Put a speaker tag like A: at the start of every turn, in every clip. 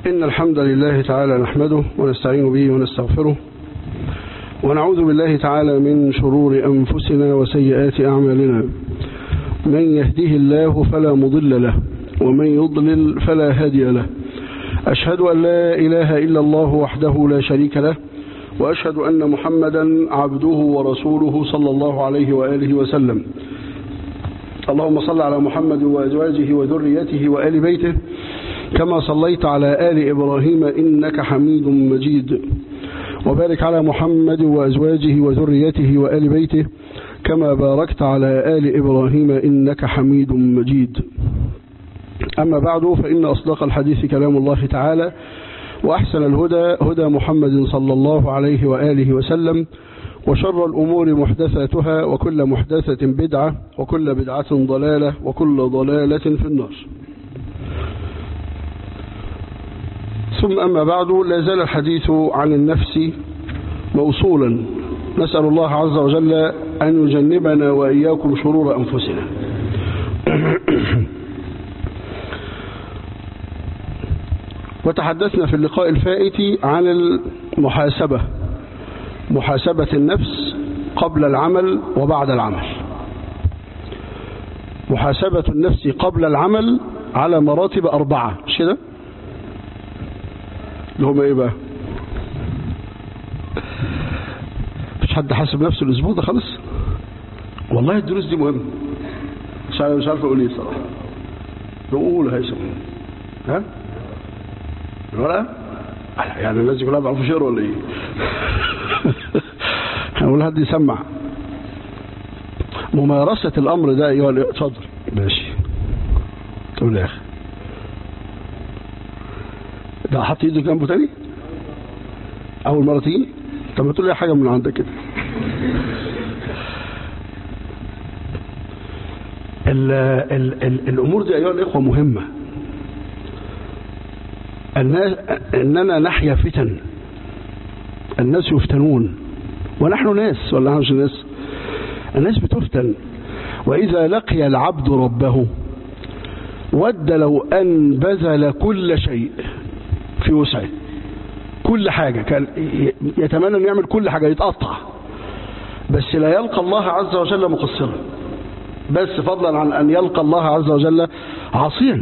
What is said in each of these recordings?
A: إن الحمد لله تعالى نحمده ونستعين به ونستغفره ونعوذ بالله تعالى من شرور أنفسنا وسيئات أعمالنا من يهده الله فلا مضل له ومن يضلل فلا هادي له أشهد أن لا إله إلا الله وحده لا شريك له وأشهد أن محمدا عبده ورسوله صلى الله عليه وآله وسلم اللهم صل على محمد وأزواجه وذريته وآل بيته كما صليت على آل إبراهيم إنك حميد مجيد وبارك على محمد وأزواجه وذريته وآل بيته كما باركت على آل إبراهيم إنك حميد مجيد أما بعد فإن أصدق الحديث كلام الله تعالى وأحسن الهدى هدى محمد صلى الله عليه وآله وسلم وشر الأمور محدثاتها وكل محدثة بدعة وكل بدعة ضلالة وكل ضلالة في النار ثم أما بعد لا زال الحديث عن النفس موصولا نسأل الله عز وجل أن يجنبنا وإياكم شرور أنفسنا وتحدثنا في اللقاء الفائت عن المحاسبة محاسبة النفس قبل العمل وبعد العمل محاسبة النفس قبل العمل على مراتب أربعة مش كده اللي هم ايه بقى مش حد حاسب نفسه الاسبوع ده خالص والله الدروس دي مهمه مش عارف مش عارف اقول ايه صراحه نقول هيثم ها الورقه يعني الناس كلها بيعرفوا يقروا ولا ايه هنقول حد يسمع ممارسة الأمر ده أيها اتفضل ماشي تقول يا أخي ده حط ايده جنبه تاني اول مره تيجي طب ما تقول لي حاجه من عندك كده ال ال ال الامور دي ايها الاخوه مهمه الناس اننا نحيا فتن الناس يفتنون ونحن ناس ولا نحن مش ناس الناس بتفتن واذا لقي العبد ربه ود لو ان بذل كل شيء في وسعه كل حاجة كان يتمنى أن يعمل كل حاجة يتقطع بس لا يلقى الله عز وجل مقصرا بس فضلا عن أن يلقى الله عز وجل عاصيا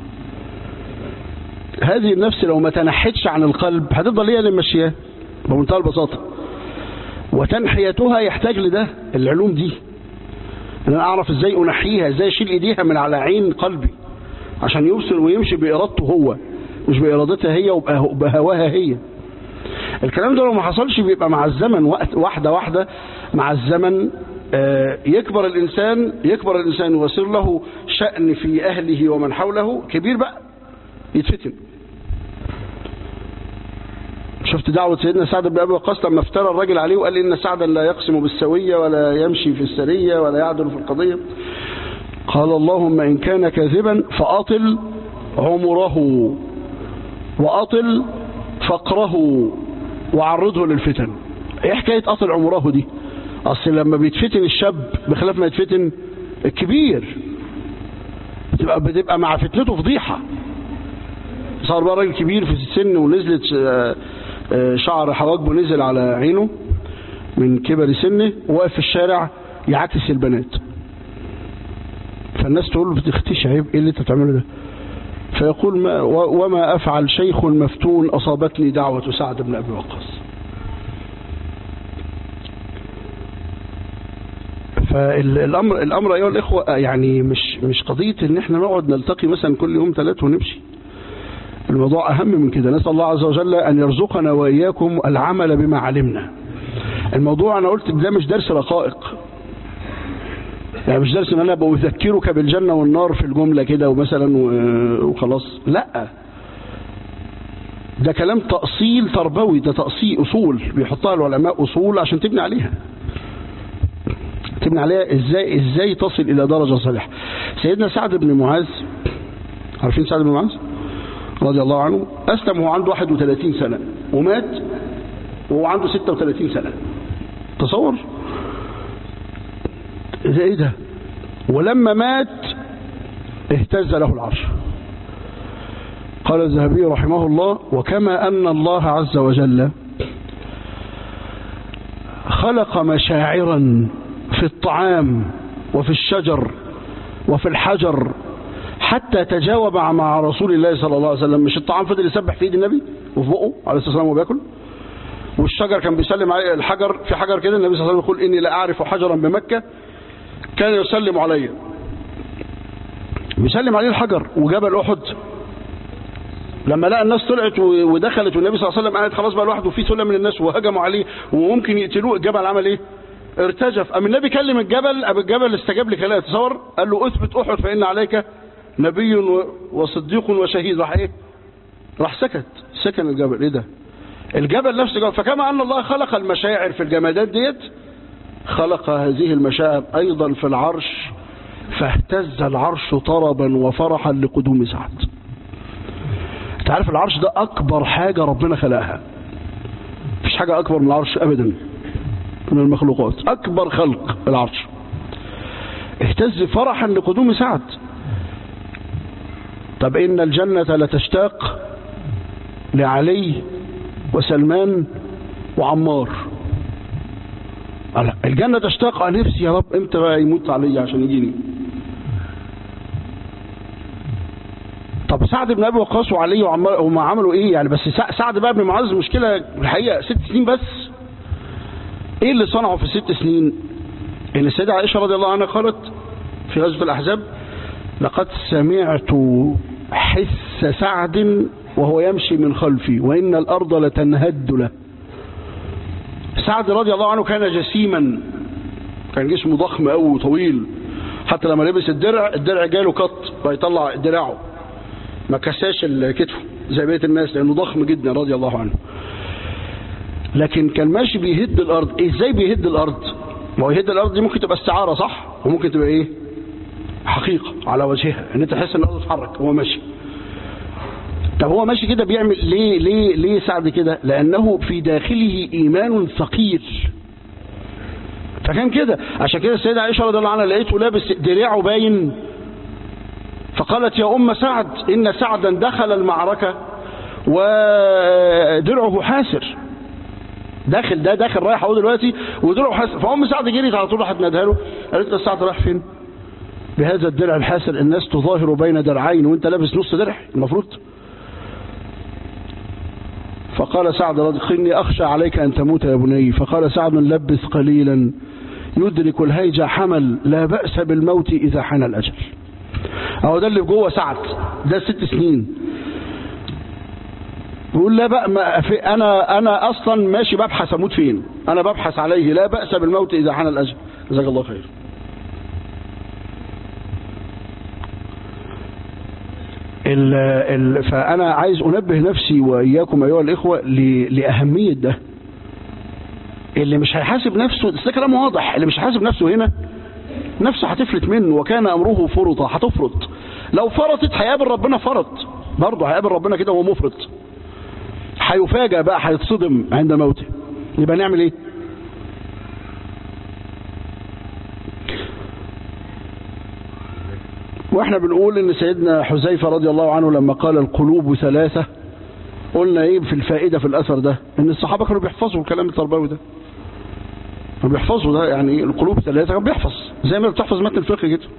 A: هذه النفس لو ما تنحتش عن القلب هتفضل هي اللي ماشيه بمنتهى البساطة وتنحيتها يحتاج لده العلوم دي ان انا اعرف ازاي انحيها ازاي اشيل ايديها من على عين قلبي عشان يوصل ويمشي بارادته هو مش بإرادتها هي وبهواها هي الكلام ده لو ما حصلش بيبقى مع الزمن وقت واحدة واحدة مع الزمن يكبر الإنسان يكبر الإنسان ويصير له شأن في أهله ومن حوله كبير بقى يتفتن شفت دعوة سيدنا سعد بن أبي وقاص لما افترى الراجل عليه وقال إن سعدا لا يقسم بالسوية ولا يمشي في السرية ولا يعدل في القضية قال اللهم إن كان كاذبا فأطل عمره وأطل فقره وعرضه للفتن ايه حكاية أطل عمره دي أصل لما بيتفتن الشاب بخلاف ما يتفتن الكبير بتبقى, بتبقى مع فتنته فضيحة صار بقى راجل كبير في السن ونزلت شعر حواجبه نزل على عينه من كبر سنه وواقف في الشارع يعكس البنات فالناس تقول له بتختش عيب ايه اللي انت بتعمله ده فيقول ما وما أفعل شيخ مفتون أصابتني دعوة سعد بن أبي وقاص فالأمر الأمر أيها الإخوة يعني مش مش قضية إن إحنا نقعد نلتقي مثلا كل يوم ثلاثة ونمشي الموضوع أهم من كده نسأل الله عز وجل أن يرزقنا وإياكم العمل بما علمنا الموضوع أنا قلت ده مش درس رقائق يعني مش درس ان انا بذكرك بالجنة والنار في الجملة كده ومثلا وخلاص لا ده كلام تأصيل تربوي ده تأصيل أصول بيحطها العلماء أصول عشان تبني عليها تبني عليها ازاي ازاي تصل الى درجة صالحة سيدنا سعد بن معاذ عارفين سعد بن معاذ رضي الله عنه أسلم وهو عنده 31 سنة ومات وهو عنده 36 سنة تصور ده ايه ده ولما مات اهتز له العرش قال الذهبي رحمه الله وكما أن الله عز وجل خلق مشاعرا في الطعام وفي الشجر وفي الحجر حتى تجاوب مع رسول الله صلى الله عليه وسلم مش الطعام فضل يسبح في ايد النبي وفي بقه عليه الصلاه والسلام وهو بياكل والشجر كان بيسلم عليه الحجر في حجر كده النبي صلى الله عليه وسلم يقول اني لا اعرف حجرا بمكه كان يسلم علي بيسلم عليه الحجر وجبل احد لما لقى الناس طلعت ودخلت والنبي صلى الله عليه وسلم قاعد خلاص بقى لوحده في ثله من الناس وهجموا عليه وممكن يقتلوه الجبل عمل ايه ارتجف أم النبي كلم الجبل أبو الجبل استجاب لكلامه تصور قال له اثبت أحد فإن عليك نبي وصديق وشهيد راح ايه راح سكت سكن الجبل ايه ده الجبل نفسه جبل فكما أن الله خلق المشاعر في الجمادات ديت خلق هذه المشاعر أيضا في العرش فاهتز العرش طربا وفرحا لقدوم سعد تعرف العرش ده أكبر حاجة ربنا خلقها مفيش حاجة أكبر من العرش أبدا من المخلوقات أكبر خلق العرش اهتز فرحا لقدوم سعد طب إن الجنة لتشتاق لعلي وسلمان وعمار الجنة تشتاق نفسي يا رب امتى بقى يموت علي عشان يجيني طب سعد بن ابي وقاص وعلي وعمار هم عملوا ايه يعني بس سعد بقى بن معاذ مشكله الحقيقه ست سنين بس ايه اللي صنعه في ست سنين ان السيدة عائشة رضي الله عنها قالت في غزوة الاحزاب لقد سمعت حس سعد وهو يمشي من خلفي وان الارض لتنهد له سعد رضي الله عنه كان جسيما كان جسمه ضخم قوي وطويل حتى لما لبس الدرع الدرع جاله قط فيطلع دراعه ما كساش كتفه زي بقيه الناس لانه ضخم جدا رضي الله عنه لكن كان ماشي بيهد الارض ازاي بيهد الارض ما هو يهد الارض دي ممكن تبقى استعاره صح وممكن تبقى ايه حقيقه على وجهها ان انت تحس ان الارض تتحرك وهو ماشي طب هو ماشي كده بيعمل ليه ليه ليه سعد كده لانه في داخله ايمان ثقيل فكان كده عشان كده السيده عائشه رضي الله عنها لقيته لابس دراعه باين فقالت يا ام سعد ان سعدا دخل المعركه ودرعه حاسر داخل ده داخل رايح اهو دلوقتي ودرعه حاسر فام سعد جريت على طول راحت نادها له قالت له سعد رايح فين بهذا الدرع الحاسر الناس تظاهر بين درعين وانت لابس نص درع المفروض فقال سعد رضي إني أخشى عليك أن تموت يا بني فقال سعد لبث قليلا يدرك الهيج حمل لا بأس بالموت إذا حان الأجل أهو ده اللي جوه سعد ده ست سنين يقول لا بقى ما في أنا أنا أصلا ماشي ببحث أموت فين أنا ببحث عليه لا بأس بالموت إذا حان الأجل جزاك الله خير ال ال فأنا عايز أنبه نفسي وإياكم أيها الإخوة لأهمية ده اللي مش هيحاسب نفسه ده كلام واضح اللي مش هيحاسب نفسه هنا نفسه هتفلت منه وكان أمره فرطا هتفرط لو فرطت هيقابل ربنا فرط برضه هيقابل ربنا كده وهو مفرط هيفاجأ بقى هيتصدم عند موته يبقى نعمل ايه واحنا بنقول ان سيدنا حذيفة رضي الله عنه لما قال القلوب ثلاثة قلنا ايه في الفائدة في الاثر ده ان الصحابة كانوا بيحفظوا الكلام التربوي ده كانوا بيحفظوا ده يعني ايه القلوب ثلاثة كان بيحفظ زي ما بتحفظ متن الفقه كده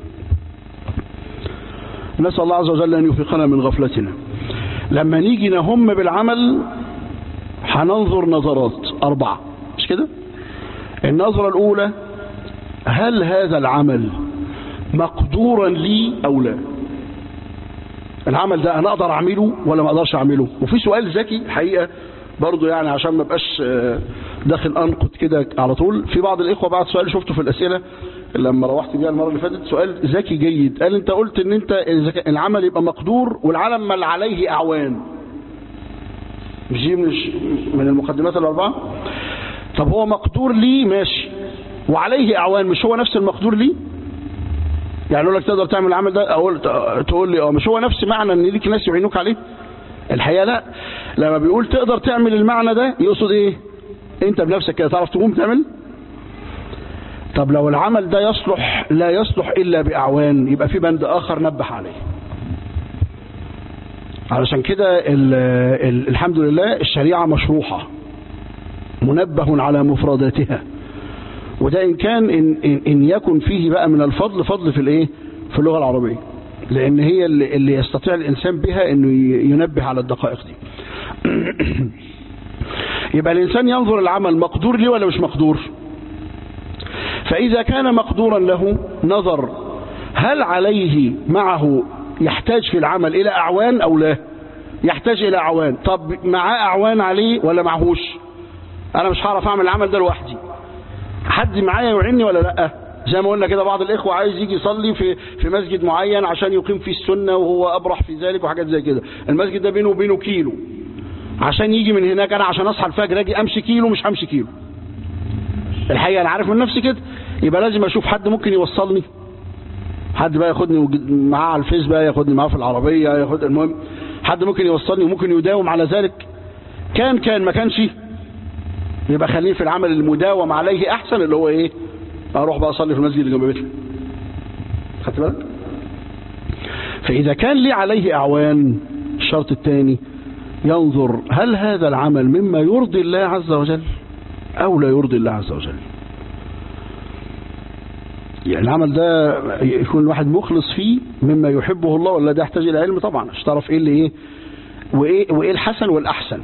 A: نسأل الله عز وجل ان يفقنا من غفلتنا لما نيجي نهم بالعمل هننظر نظرات اربعة مش كده النظرة الاولى هل هذا العمل مقدورا لي او لا العمل ده انا اقدر اعمله ولا ما اقدرش اعمله وفي سؤال ذكي الحقيقه برضو يعني عشان ما بقاش داخل انقد كده على طول في بعض الاخوه بعد سؤال شفته في الاسئله لما روحت بيها المره اللي فاتت سؤال ذكي جيد قال انت قلت ان انت العمل يبقى مقدور والعمل مل عليه اعوان مش دي مش من المقدمات الاربعه طب هو مقدور لي ماشي وعليه اعوان مش هو نفس المقدور لي يعني اقول لك تقدر تعمل العمل ده اقول تقول لي اه مش هو نفس معنى ان ليك ناس يعينوك عليه الحقيقه لا لما بيقول تقدر تعمل المعنى ده يقصد ايه انت بنفسك كده تعرف تقوم تعمل طب لو العمل ده يصلح لا يصلح الا باعوان يبقى في بند اخر نبه عليه علشان كده ال- ال- الحمد لله الشريعة مشروحة منبه على مفرداتها وده إن كان إن, إن, إن يكن فيه بقى من الفضل فضل في الإيه في اللغة العربية لأن هي اللي, اللي يستطيع الإنسان بها إنه ي- ينبه على الدقائق دي يبقى الإنسان ينظر العمل مقدور ليه ولا مش مقدور فإذا كان مقدورا له نظر هل عليه معه يحتاج في العمل إلى أعوان أو لا يحتاج إلى أعوان طب معاه أعوان عليه ولا معهوش أنا مش هعرف أعمل العمل ده لوحدي حد معايا يعني ولا لا زي ما قلنا كده بعض الإخوة عايز يجي يصلي في في مسجد معين عشان يقيم فيه السنة وهو أبرح في ذلك وحاجات زي كده المسجد ده بينه وبينه كيلو عشان يجي من هناك أنا عشان أصحى الفجر أجي أمشي كيلو مش همشي كيلو الحقيقة أنا عارف من نفسي كده يبقى لازم أشوف حد ممكن يوصلني حد بقى ياخدني وج- معاه على الفيس بقى ياخدني معاه في العربية ياخد المهم حد ممكن يوصلني وممكن يداوم على ذلك كان كان ما كانش يبقى خليه في العمل المداوم عليه أحسن اللي هو إيه أروح بقى أصلي في المسجد اللي جنب بيتي خدت بالك فإذا كان لي عليه أعوان الشرط الثاني ينظر هل هذا العمل مما يرضي الله عز وجل أو لا يرضي الله عز وجل يعني العمل ده يكون الواحد مخلص فيه مما يحبه الله ولا ده يحتاج إلى علم طبعا عشان تعرف إيه اللي إيه وإيه, وإيه الحسن والأحسن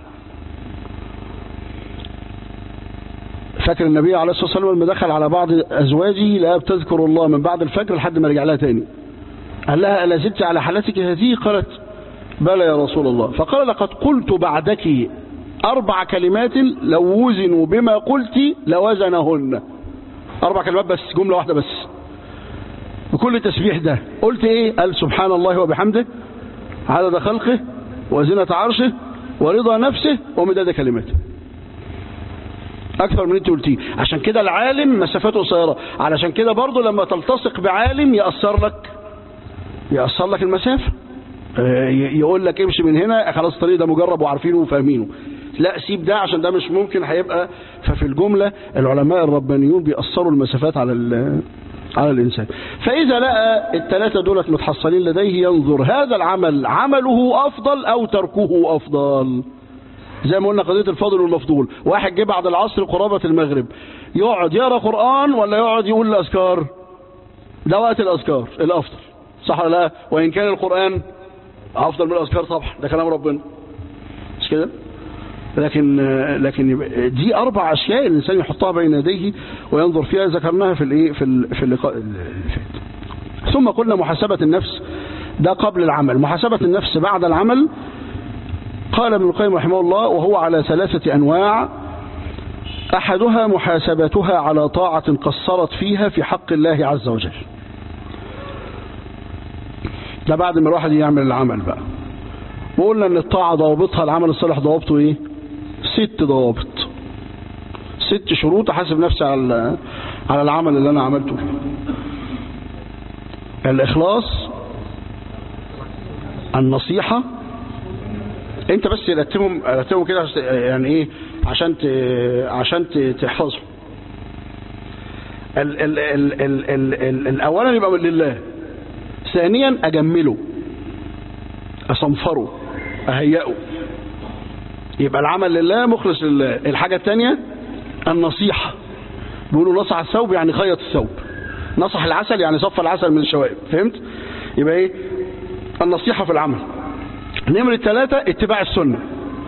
A: فاكر النبي عليه الصلاة والسلام لما دخل على بعض أزواجه لا بتذكر الله من بعد الفجر لحد ما رجع لها تاني قال لها ألا زلت على حالتك هذه قالت بلى يا رسول الله فقال لقد قلت بعدك أربع كلمات لو وزنوا بما قلت لوزنهن أربع كلمات بس جملة واحدة بس بكل تسبيح ده قلت إيه قال سبحان الله وبحمده عدد خلقه وزنة عرشه ورضا نفسه ومداد كلماته أكثر من أنت قلتيه عشان كده العالم مسافته قصيرة علشان كده برضه لما تلتصق بعالم يأثر لك يأثر لك المسافة آه، ي- يقول لك امشي من هنا خلاص الطريق ده مجرب وعارفينه وفاهمينه لا سيب ده عشان ده مش ممكن هيبقى ففي الجملة العلماء الربانيون بيأثروا المسافات على ال- على الإنسان فإذا لقى الثلاثة دولت متحصلين لديه ينظر هذا العمل عمله أفضل أو تركه أفضل زي ما قلنا قضية الفاضل والمفضول واحد جه بعد العصر قرابة المغرب يقعد يقرأ قرآن ولا يقعد يقول الأذكار ده وقت الأذكار الأفضل صح ولا لا وإن كان القرآن أفضل من الأذكار طبعا ده كلام ربنا مش كده لكن لكن يبقى دي أربع أشياء الإنسان يحطها بين يديه وينظر فيها ذكرناها في الإيه في ال- في اللقاء اللي فات ثم قلنا محاسبة النفس ده قبل العمل محاسبة النفس بعد العمل قال ابن القيم رحمه الله وهو على ثلاثة أنواع أحدها محاسبتها على طاعة قصرت فيها في حق الله عز وجل ده بعد ما الواحد يعمل العمل بقى وقلنا ان الطاعة ضوابطها العمل الصالح ضوابطه ايه ست ضوابط ست شروط احاسب نفسي على على العمل اللي انا عملته فيه الاخلاص النصيحة انت بس رتبهم رتبهم كده عشان- يعني ايه عشان ت... عشان ت- تحفظهم ال... ال... ال... ال... ال... ال... الاولا يبقى من لله ثانيا اجمله اصنفره اهيئه يبقى العمل لله مخلص لله الحاجة الثانية النصيحة بيقولوا نصح الثوب يعني خيط الثوب نصح العسل يعني صف العسل من الشوائب فهمت يبقى ايه النصيحة في العمل نمرة ثلاثة اتباع السنة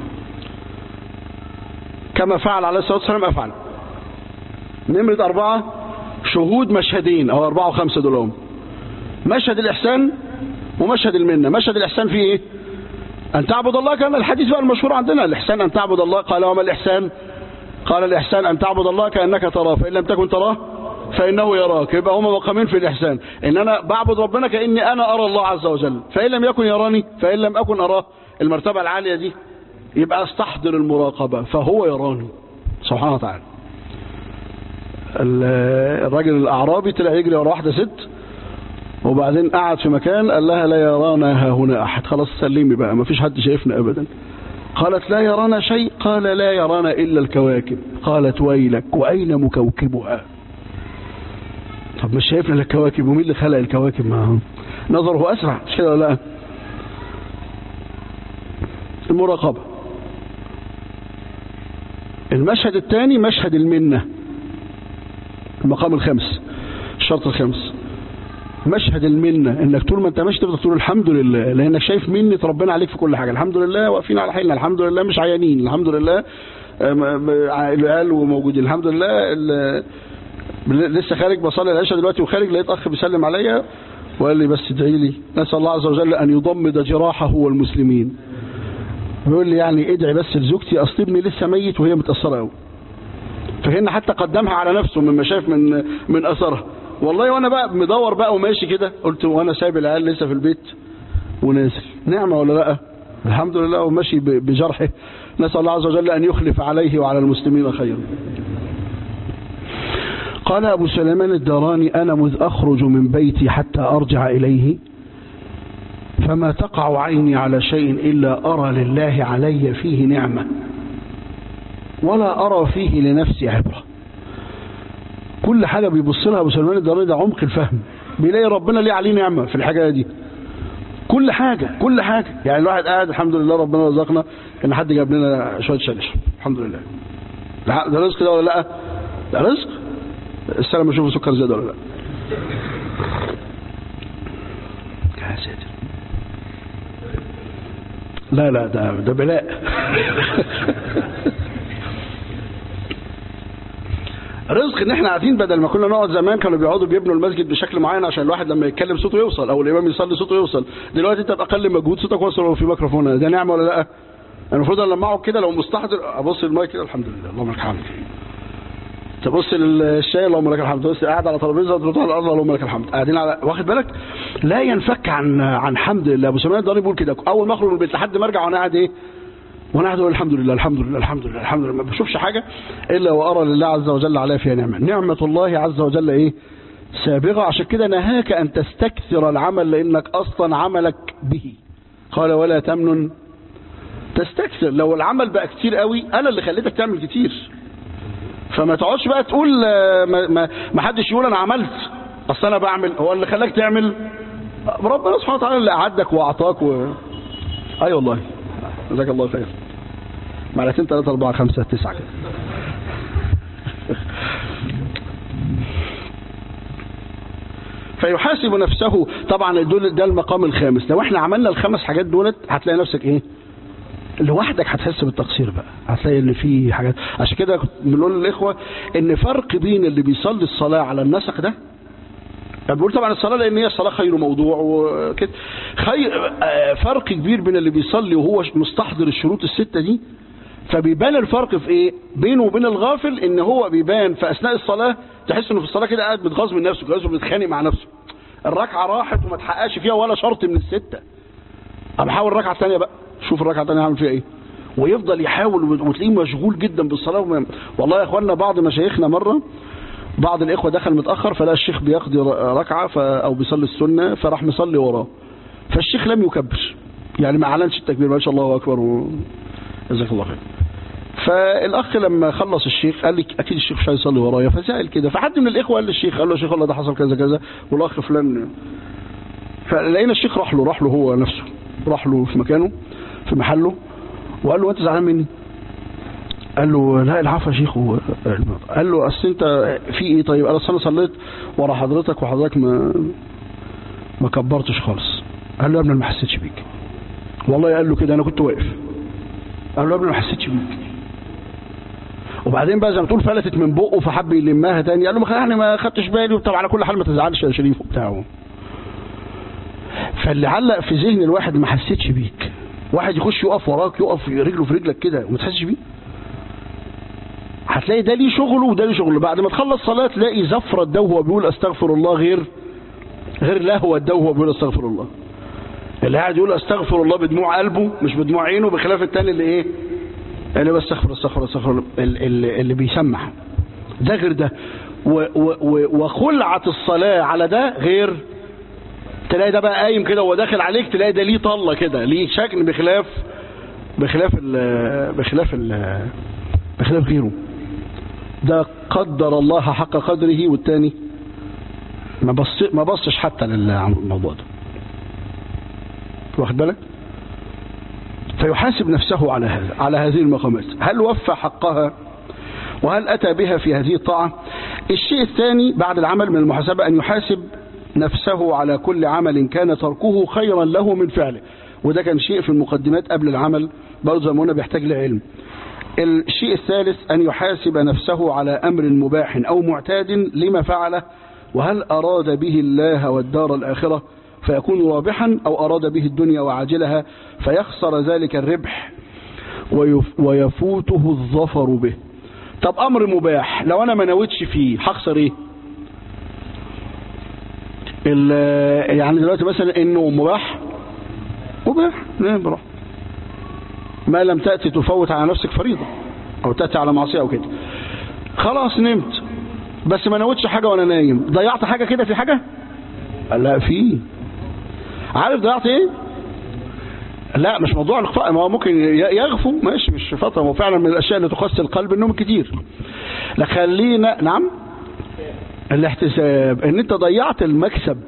A: كما فعل عليه الصلاة والسلام أفعل نمرة أربعة شهود مشهدين أو أربعة وخمسة دول هم مشهد الإحسان ومشهد المنة مشهد الإحسان فيه إيه أن تعبد الله كان الحديث بقى المشهور عندنا الإحسان أن تعبد الله قال وما الإحسان قال الإحسان أن تعبد الله كأنك تراه فإن لم تكن تراه فإنه يراك يبقى هما مقامين في الإحسان إن أنا بعبد ربنا كأني أنا أرى الله عز وجل فإن لم يكن يراني فإن لم أكن أراه المرتبة العالية دي يبقى استحضر المراقبة فهو يراني سبحانه وتعالى ال- الراجل الأعرابي طلع يجري ورا واحدة ست وبعدين قعد في مكان قال لها لا يرانا ها هنا أحد خلاص سلمي بقى ما فيش حد شايفنا أبدا قالت لا يرانا شيء قال لا يرانا إلا الكواكب قالت ويلك وأين مكوكبها طب مش شايفنا إلا الكواكب ومين اللي خلق الكواكب معهم نظره أسرع مش كده ولا لا المراقبة المشهد الثاني مشهد المنة المقام الخامس الشرط الخامس مشهد المنة انك طول ما انت ماشي تفضل تقول الحمد لله لانك شايف منة ربنا عليك في كل حاجة الحمد لله واقفين على حيلنا الحمد لله مش عيانين الحمد لله العيال وموجودين الحمد لله ال- لسه خارج بصلي العشاء دلوقتي وخارج لقيت اخ بيسلم عليا وقال لي بس ادعي لي نسال الله عز وجل ان يضمد جراحه والمسلمين بيقول لي يعني ادعي بس لزوجتي اصل ابني لسه ميت وهي متاثره قوي فهنا حتى قدمها على نفسه مما شاف من من اثرها والله وانا بقى مدور بقى وماشي كده قلت وانا سايب العيال لسه في البيت ونازل نعمه ولا لا الحمد لله وماشي ب- بجرحه نسال الله عز وجل ان يخلف عليه وعلى المسلمين خيرا قال أبو سليمان الداراني أنا مذ أخرج من بيتي حتى أرجع إليه فما تقع عيني على شيء إلا أرى لله علي فيه نعمة ولا أرى فيه لنفسي عبرة كل حاجة بيبص لها أبو سليمان الداراني ده عمق الفهم بيلاقي ربنا ليه عليه نعمة في الحاجة دي كل حاجة كل حاجة يعني الواحد قاعد الحمد لله ربنا رزقنا ان حد جاب لنا شوية شاي نشرب الحمد لله ده ده رزق ده ولا لا ده رزق السلام اشوف سكر زيادة ولا لا يا ساتر لا لا ده ده بلاء رزق ان احنا قاعدين بدل ما كنا نقعد زمان كانوا بيقعدوا بيبنوا المسجد بشكل معين عشان الواحد لما يتكلم صوته يوصل او الامام يصلي صوته يوصل دلوقتي انت باقل مجهود صوتك وصل وفي ميكروفون ده نعمه ولا لا المفروض انا لما اقعد كده لو مستحضر ابص المايك كده الحمد لله اللهم لك الحمد تبص للشاي اللهم لك الحمد تبص قاعد على ترابيزه تروح على الارض اللهم لك الحمد قاعدين على واخد بالك لا ينفك عن عن حمد الله ابو سليمان الداري بيقول كده اول ما اخرج من البيت لحد ما ارجع وانا قاعد ايه وانا قاعد اقول الحمد لله الحمد لله الحمد لله الحمد لله ما بشوفش حاجه الا وارى لله عز وجل عليها فيها نعمه نعمه الله عز وجل ايه سابغه عشان كده نهاك ان تستكثر العمل لانك اصلا عملك به قال ولا تمنن تستكثر لو العمل بقى كتير قوي انا اللي خليتك تعمل كتير فما تقعدش بقى تقول آه، ما, ما, ما حدش يقول انا عملت اصل انا بعمل هو اللي خلاك تعمل ربنا سبحانه وتعالى اللي اعدك واعطاك و... اي والله جزاك الله خير معلتين ثلاثة أربعة خمسة تسعة كده فيحاسب نفسه طبعا دول ده المقام الخامس لو احنا عملنا الخمس حاجات دولت هتلاقي نفسك ايه لوحدك هتحس بالتقصير بقى هتلاقي ان في حاجات عشان كده كنت بنقول للاخوه ان فرق بين اللي بيصلي الصلاه على النسق ده أنا بقول طبعا الصلاه لان هي الصلاه خير موضوع وكده خير آه، فرق كبير بين اللي بيصلي وهو مستحضر الشروط السته دي فبيبان الفرق في ايه بينه وبين الغافل ان هو بيبان في اثناء الصلاه تحس انه في الصلاه كده قاعد بيتغاظ من نفسه كده بيتخانق مع نفسه الركعه راحت وما تحققش فيها ولا شرط من السته طب حاول الركعه الثانيه بقى شوف الركعه الثانيه هعمل فيها ايه ويفضل يحاول وتلاقيه مشغول جدا بالصلاه وما... والله يا اخوانا بعض مشايخنا مره بعض الاخوه دخل متاخر فلقى الشيخ بيقضي ركعه ف... او بيصلي السنه فراح مصلي وراه فالشيخ لم يكبر يعني ما اعلنش التكبير ما شاء الله اكبر و... جزاك الله خير فالاخ لما خلص الشيخ قال لي اكيد الشيخ مش هيصلي ورايا فسال كده فحد من الاخوه قال للشيخ قال له يا شيخ والله ده حصل كذا كذا والاخ فلان فلقينا الشيخ راح له راح له هو نفسه راح له في مكانه في محله وقال له انت زعلان مني قال له لا العفو يا شيخ و- قال له اصل انت في ايه طيب قال اصل انا صليت ورا حضرتك وحضرتك ما ما كبرتش خالص قال له يا ابني أنا ما حسيتش بيك والله قال له كده انا كنت واقف قال له يا ابني أنا ما حسيتش بيك وبعدين بقى زي ما تقول فلتت من بقه فحب يلمها تاني قال له ما يعني ما خدتش بالي وبتاع على كل حال ما تزعلش يا شريف وبتاع فاللي علق في ذهن الواحد ما حسيتش بيك واحد يخش يقف وراك يقف رجله في رجلك كده وما تحسش بيه هتلاقي ده ليه شغله وده ليه شغله بعد ما تخلص صلاة تلاقي زفرة ده وهو بيقول استغفر الله غير غير لهوة ده وهو بيقول استغفر الله اللي قاعد يقول استغفر الله بدموع قلبه مش بدموع عينه بخلاف التاني اللي ايه اللي بستغفر استغفر استغفر ال- ال- اللي بيسمع ده غير ده و- و- و- وخلعة الصلاة على ده غير تلاقي ده بقى قايم كده وهو داخل عليك تلاقي ده ليه طلة كده ليه شكل بخلاف بخلاف ال بخلاف ال بخلاف غيره ده قدر الله حق قدره والتاني ما بص ما بصش حتى للموضوع ده واخد بالك فيحاسب نفسه على هذا على هذه المقامات هل وفى حقها وهل أتى بها في هذه الطاعة الشيء الثاني بعد العمل من المحاسبة أن يحاسب نفسه على كل عمل كان تركه خيرا له من فعله وده كان شيء في المقدمات قبل العمل برضه زي ما قلنا بيحتاج لعلم الشيء الثالث أن يحاسب نفسه على أمر مباح أو معتاد لما فعله وهل أراد به الله والدار الآخرة فيكون رابحا أو أراد به الدنيا وعاجلها فيخسر ذلك الربح ويفوته الظفر به طب أمر مباح لو أنا ما نويتش فيه هخسر إيه يعني دلوقتي مثلا إنه مباح مباح نعم براحة ما لم تأتي تفوت على نفسك فريضة أو تأتي على معصية أو كده خلاص نمت بس ما نوتش حاجة وأنا نايم ضيعت حاجة كده في حاجة لا في عارف ضيعت ايه لا مش موضوع الاخفاء ما هو ممكن يغفو ماشي مش فتره هو فعلا من الاشياء اللي تقسي القلب النوم كتير لا خلينا نعم الاحتساب ان انت ضيعت المكسب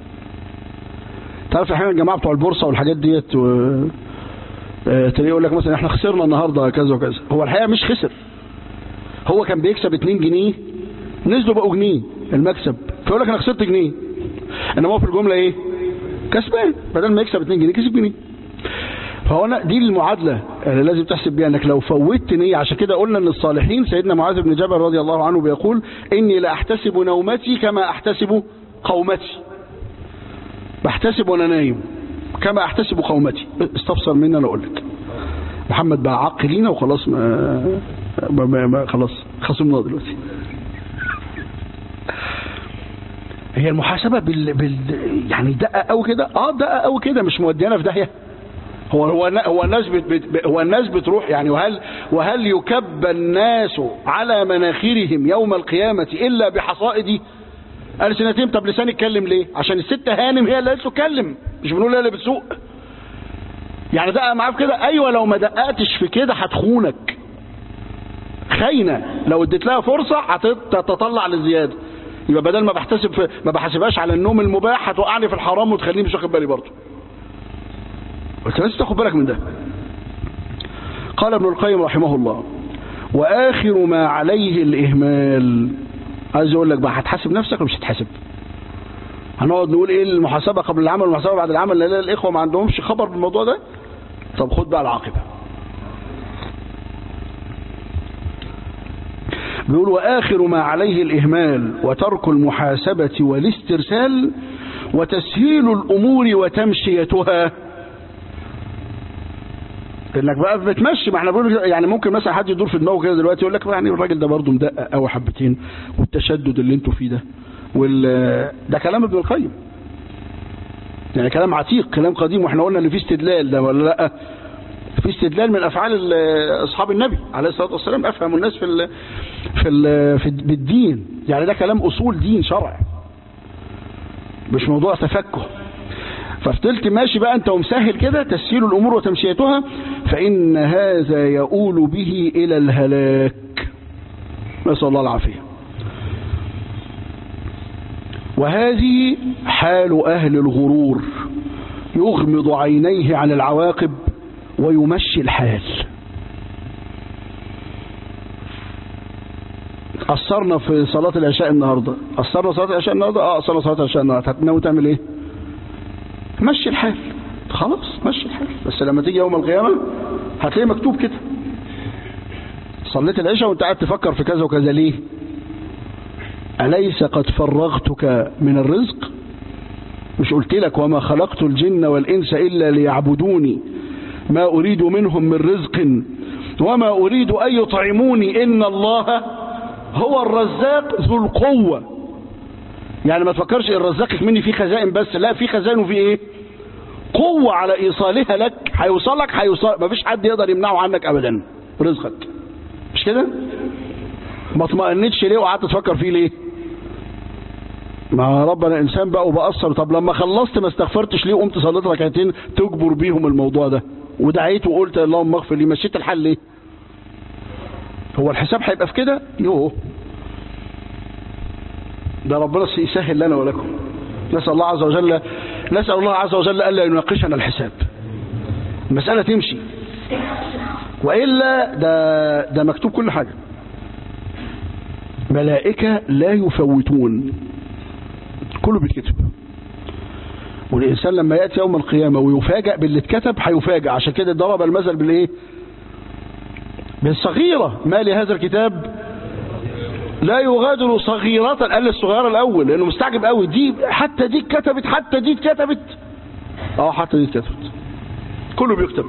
A: تعرف احيانا الجماعه بتوع البورصه والحاجات ديت و... تلاقيه يقول لك مثلا احنا خسرنا النهارده كذا وكذا هو الحقيقه مش خسر هو كان بيكسب 2 جنيه نزلوا بقوا جنيه المكسب فيقول لك انا خسرت جنيه انما هو في الجمله ايه كسبان بدل ما يكسب 2 جنيه كسب جنيه فهو أنا دي المعادلة اللي لازم تحسب بيها انك لو فوتت نية عشان كده قلنا ان الصالحين سيدنا معاذ بن جبل رضي الله عنه بيقول اني لا احتسب نومتي كما احتسب قومتي بحتسب وانا نايم كما احتسب قومتي استفسر مني انا اقول لك محمد بقى عق لينا وخلاص ما, ما, ما خلاص خصمنا دلوقتي هي المحاسبة بال, بال يعني دقة قوي كده اه دقة قوي كده مش موديانا في داهية هو هو هو الناس بت هو الناس بتروح يعني وهل وهل يكب الناس على مناخرهم يوم القيامة إلا بحصائد ألسنتهم طب لسان يتكلم ليه عشان الست هانم هي اللي قالت له اتكلم مش بنقول هي اللي بتسوق يعني دقق معاه في كده ايوه لو ما دققتش في كده هتخونك خاينه لو اديت لها فرصه هتتطلع للزياده يبقى بدل ما بحتسب في ما بحاسبهاش على النوم المباح هتوقعني في الحرام وتخليني مش واخد بالي برضه بس لازم تاخد بالك من ده قال ابن القيم رحمه الله واخر ما عليه الاهمال عايز اقول لك بقى هتحاسب نفسك ولا مش هتحاسب هنقعد نقول ايه المحاسبه قبل العمل والمحاسبه بعد العمل لا الاخوه ما عندهمش خبر بالموضوع ده طب خد بقى العاقبه بيقول واخر ما عليه الاهمال وترك المحاسبه والاسترسال وتسهيل الامور وتمشيتها انك بقى بتمشي ما احنا بنقول يعني ممكن مثلا حد يدور في دماغه كده دلوقتي يقول لك يعني الراجل ده برضه مدقق قوي حبتين والتشدد اللي انتوا فيه ده وال ده كلام ابن القيم يعني كلام عتيق كلام قديم واحنا قلنا ان في استدلال ده ولا لا في استدلال من افعال اصحاب النبي عليه الصلاه والسلام افهم الناس في ال في ال في بالدين يعني ده كلام اصول دين شرع مش موضوع تفكه ففضلت ماشي بقى انت ومسهل كده تسهيل الامور وتمشيتها فان هذا يؤول به الى الهلاك نسال الله العافيه وهذه حال اهل الغرور يغمض عينيه عن العواقب ويمشي الحال قصرنا في صلاة العشاء النهاردة قصرنا صلاة العشاء النهاردة اه قصرنا صلاة العشاء النهاردة هتناوي تعمل ايه مشي الحال خلاص مشي الحال بس لما تيجي يوم القيامة هتلاقي مكتوب كده صليت العشاء وانت قاعد تفكر في كذا وكذا ليه أليس قد فرغتك من الرزق مش قلت لك وما خلقت الجن والإنس إلا ليعبدوني ما أريد منهم من رزق وما أريد أن يطعموني إن الله هو الرزاق ذو القوة يعني ما تفكرش الرزاق مني في خزائن بس لا في خزائن وفي ايه قوة على ايصالها لك هيوصلك هيوصل ما فيش حد يقدر يمنعه عنك ابدا رزقك مش كده ما اطمئنتش ليه وقعدت تفكر فيه ليه ما ربنا انسان بقى وبأثر طب لما خلصت ما استغفرتش ليه وقمت صليت ركعتين تجبر بيهم الموضوع ده ودعيت وقلت اللهم اغفر لي مشيت الحل ليه هو الحساب هيبقى في كده يوه ده ربنا يسهل لنا ولكم نسأل الله عز وجل نسأل الله عز وجل ألا يناقشنا الحساب المسألة تمشي وإلا ده, ده مكتوب كل حاجة ملائكة لا يفوتون كله بيتكتب والإنسان لما يأتي يوم القيامة ويفاجأ باللي اتكتب هيفاجأ عشان كده ضرب المثل بالإيه بالصغيرة ما لهذا الكتاب لا يغادر صغيرة قال الصغيرة الأول لأنه مستعجب قوي دي حتى دي اتكتبت حتى دي اتكتبت اه حتى دي اتكتبت كله بيكتب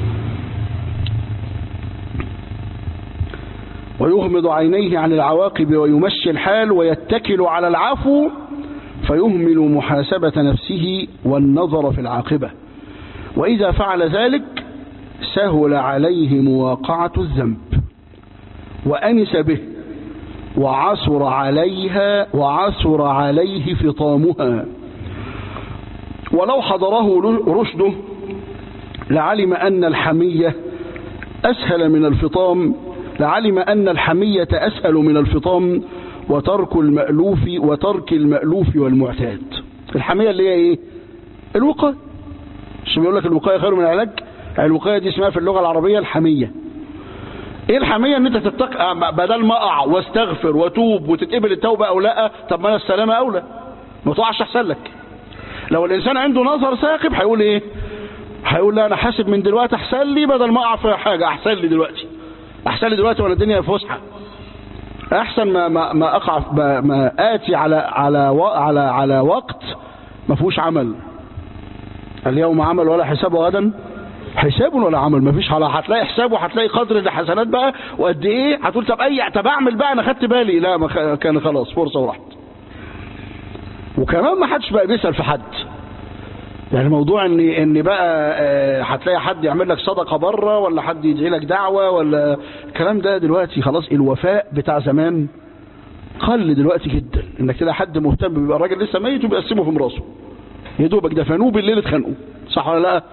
A: ويغمض عينيه عن العواقب ويمشي الحال ويتكل على العفو فيهمل محاسبة نفسه والنظر في العاقبة وإذا فعل ذلك سهل عليه مواقعة الذنب وأنس به وعسر عليها وعسر عليه فطامها ولو حضره رشده لعلم أن الحمية أسهل من الفطام لعلم أن الحمية أسهل من الفطام وترك المألوف وترك المألوف والمعتاد الحمية اللي هي ايه الوقاية مش بيقول لك الوقاية خير من العلاج الوقاية دي اسمها في اللغة العربية الحمية ايه الحمية ان انت تتق بدل ما اقع واستغفر واتوب وتتقبل التوبة او لا طب ما انا السلامة اولى ما تقعش احسن لك لو الانسان عنده نظر ثاقب هيقول ايه هيقول لا انا حاسب من دلوقتي احسن لي بدل ما اقع في حاجة احسن لي دلوقتي احسن لي دلوقتي وانا الدنيا فسحه احسن ما ما ما اقع ما, ما اتي على على و على على وقت ما فيهوش عمل اليوم عمل ولا حساب غدا حساب ولا عمل ما فيش هتلاقي حساب وهتلاقي قدر الحسنات بقى وقد ايه هتقول طب اي طب اعمل بقى انا خدت بالي لا ما كان خلاص فرصه وراحت وكمان ما حدش بقى بيسال في حد يعني موضوع ان ان بقى هتلاقي حد يعمل لك صدقه بره ولا حد يدعي لك دعوه ولا الكلام ده دلوقتي خلاص الوفاء بتاع زمان قل دلوقتي جدا انك تلاقي حد مهتم بيبقى الراجل لسه ميت وبيقسمه في مراسه يا دوبك دفنوه بالليل اتخانقوا صح ولا لا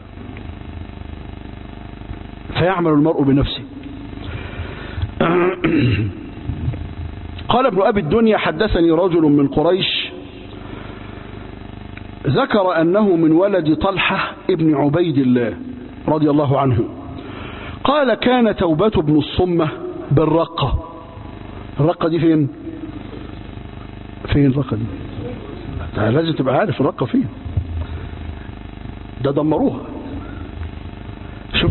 A: فيعمل المرء بنفسه قال ابن ابي الدنيا حدثني رجل من قريش ذكر أنه من ولد طلحة ابن عبيد الله رضي الله عنه قال كان توبة ابن الصمة بالرقة الرقة دي فين فين الرقة دي لازم تبقى عارف الرقة فين ده دمروها شوف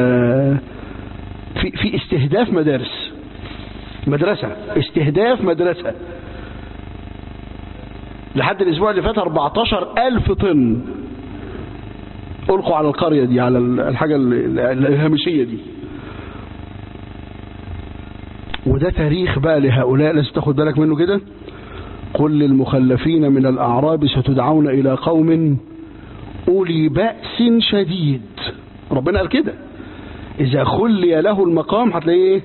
A: في في استهداف مدارس مدرسة استهداف مدرسة لحد الاسبوع اللي فات 14 الف طن القوا على القرية دي على الحاجة الهامشية دي وده تاريخ بقى لهؤلاء لازم تاخد بالك منه كده قل للمخلفين من الأعراب ستدعون إلى قوم أولي بأس شديد ربنا قال كده إذا خلي له المقام هتلاقيه ايه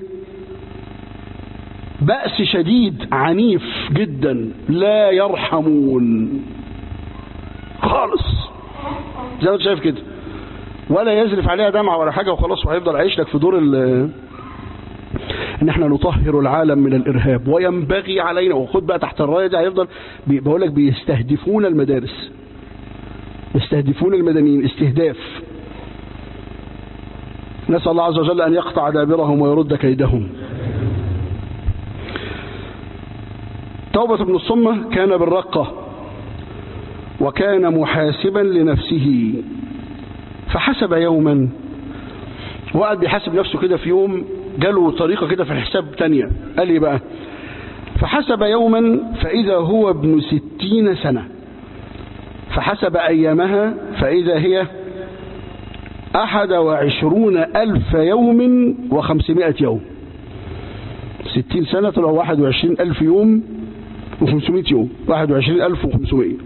A: بأس شديد عنيف جدا لا يرحمون خالص زي ما انت شايف كده ولا يزرف عليها دمعة ولا حاجة وخلاص وهيفضل عايش لك في دور ان احنا نطهر العالم من الارهاب وينبغي علينا وخد بقى تحت الرايه دي هيفضل بقول لك بيستهدفون المدارس يستهدفون المدنيين استهداف نسأل الله عز وجل أن يقطع دابرهم ويرد كيدهم توبة ابن الصمة كان بالرقة وكان محاسبا لنفسه فحسب يوما وقعد بيحاسب نفسه كده في يوم جاله طريقة كده في الحساب تانية قال لي بقى فحسب يوما فإذا هو ابن ستين سنة فحسب أيامها فإذا هي أحد وعشرون ألف يوم وخمسمائة يوم ستين سنة طلعوا واحد وعشرين ألف يوم وخمسمائة يوم واحد وعشرين ألف وخمسمائة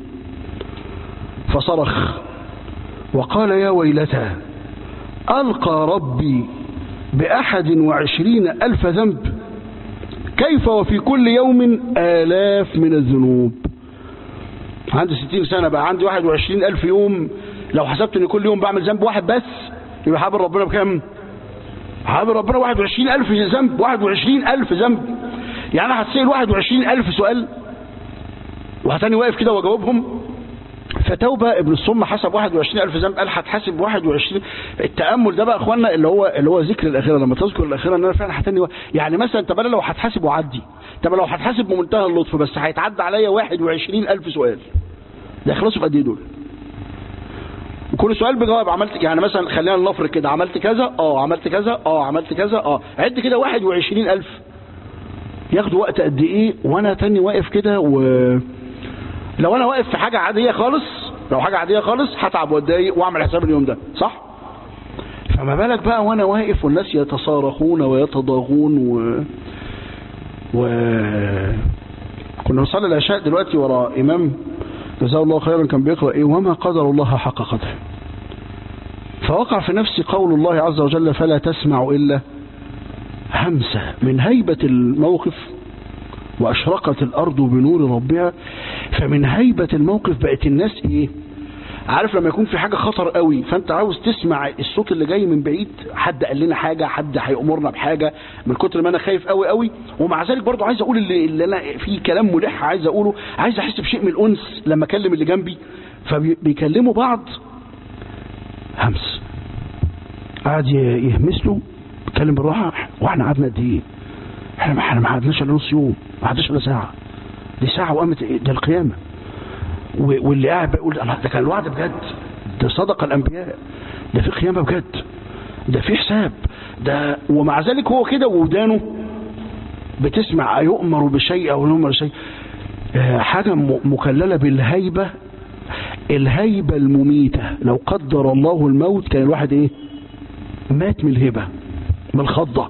A: فصرخ وقال يا ويلتى ألقى ربي بأحد وعشرين ألف ذنب كيف وفي كل يوم آلاف من الذنوب عندي ستين سنة بقى عندي واحد وعشرين ألف يوم لو حسبت ان كل يوم بعمل ذنب واحد بس يبقى حابب ربنا بكام حابب ربنا واحد وعشرين ألف ذنب واحد وعشرين ألف ذنب يعني أنا هتسأل واحد وعشرين ألف سؤال وهتاني واقف كده واجاوبهم فتوبة ابن الصم حسب 21 ألف ذنب قال هتحاسب 21 التأمل ده بقى يا اخوانا اللي هو اللي هو ذكر الآخرة لما تذكر الآخرة ان انا فعلا هتني يعني مثلا طب انا لو هتحاسب وعدي طب لو هتحاسب بمنتهى اللطف بس هيتعدى عليا 21 ألف سؤال ده يخلصوا في قد ايه دول؟ وكل سؤال بجواب عملت يعني مثلا خلينا نفرض كده عملت كذا اه عملت كذا اه عملت كذا اه عد كده 21000 ياخدوا وقت قد ايه وانا تاني واقف كده و لو انا واقف في حاجة عادية خالص لو حاجة عادية خالص هتعب واتضايق واعمل حساب اليوم ده صح فما بالك بقى وانا واقف والناس يتصارخون ويتضاغون و و كنا نصلي العشاء دلوقتي ورا امام جزاه الله خيرا كان بيقرأ ايه وما قدر الله حق قدره فوقع في نفسي قول الله عز وجل فلا تسمع إلا همسة من هيبة الموقف وأشرقت الأرض بنور ربها فمن هيبة الموقف بقت الناس إيه عارف لما يكون في حاجة خطر قوي فانت عاوز تسمع الصوت اللي جاي من بعيد حد قال لنا حاجة حد هيأمرنا بحاجة من كتر ما انا خايف قوي قوي ومع ذلك برضو عايز اقول اللي, اللي انا في كلام ملح عايز اقوله عايز احس بشيء من الانس لما اكلم اللي جنبي فبيكلموا بعض همس قاعد يهمس له بيتكلم بالراحة واحنا قعدنا قد ايه احنا ما احنا ما قعدناش الا نص يوم ما قعدناش الا ساعة دي ساعة وقامت ده القيامة واللي قاعد بيقول ده كان الوعد بجد ده صدق الانبياء ده في قيامة بجد ده في حساب ده ومع ذلك هو كده وودانه بتسمع يؤمر بشيء او يؤمر شيء حاجة مكللة بالهيبة الهيبة المميتة لو قدر الله الموت كان الواحد ايه مات من الهبة من الخضة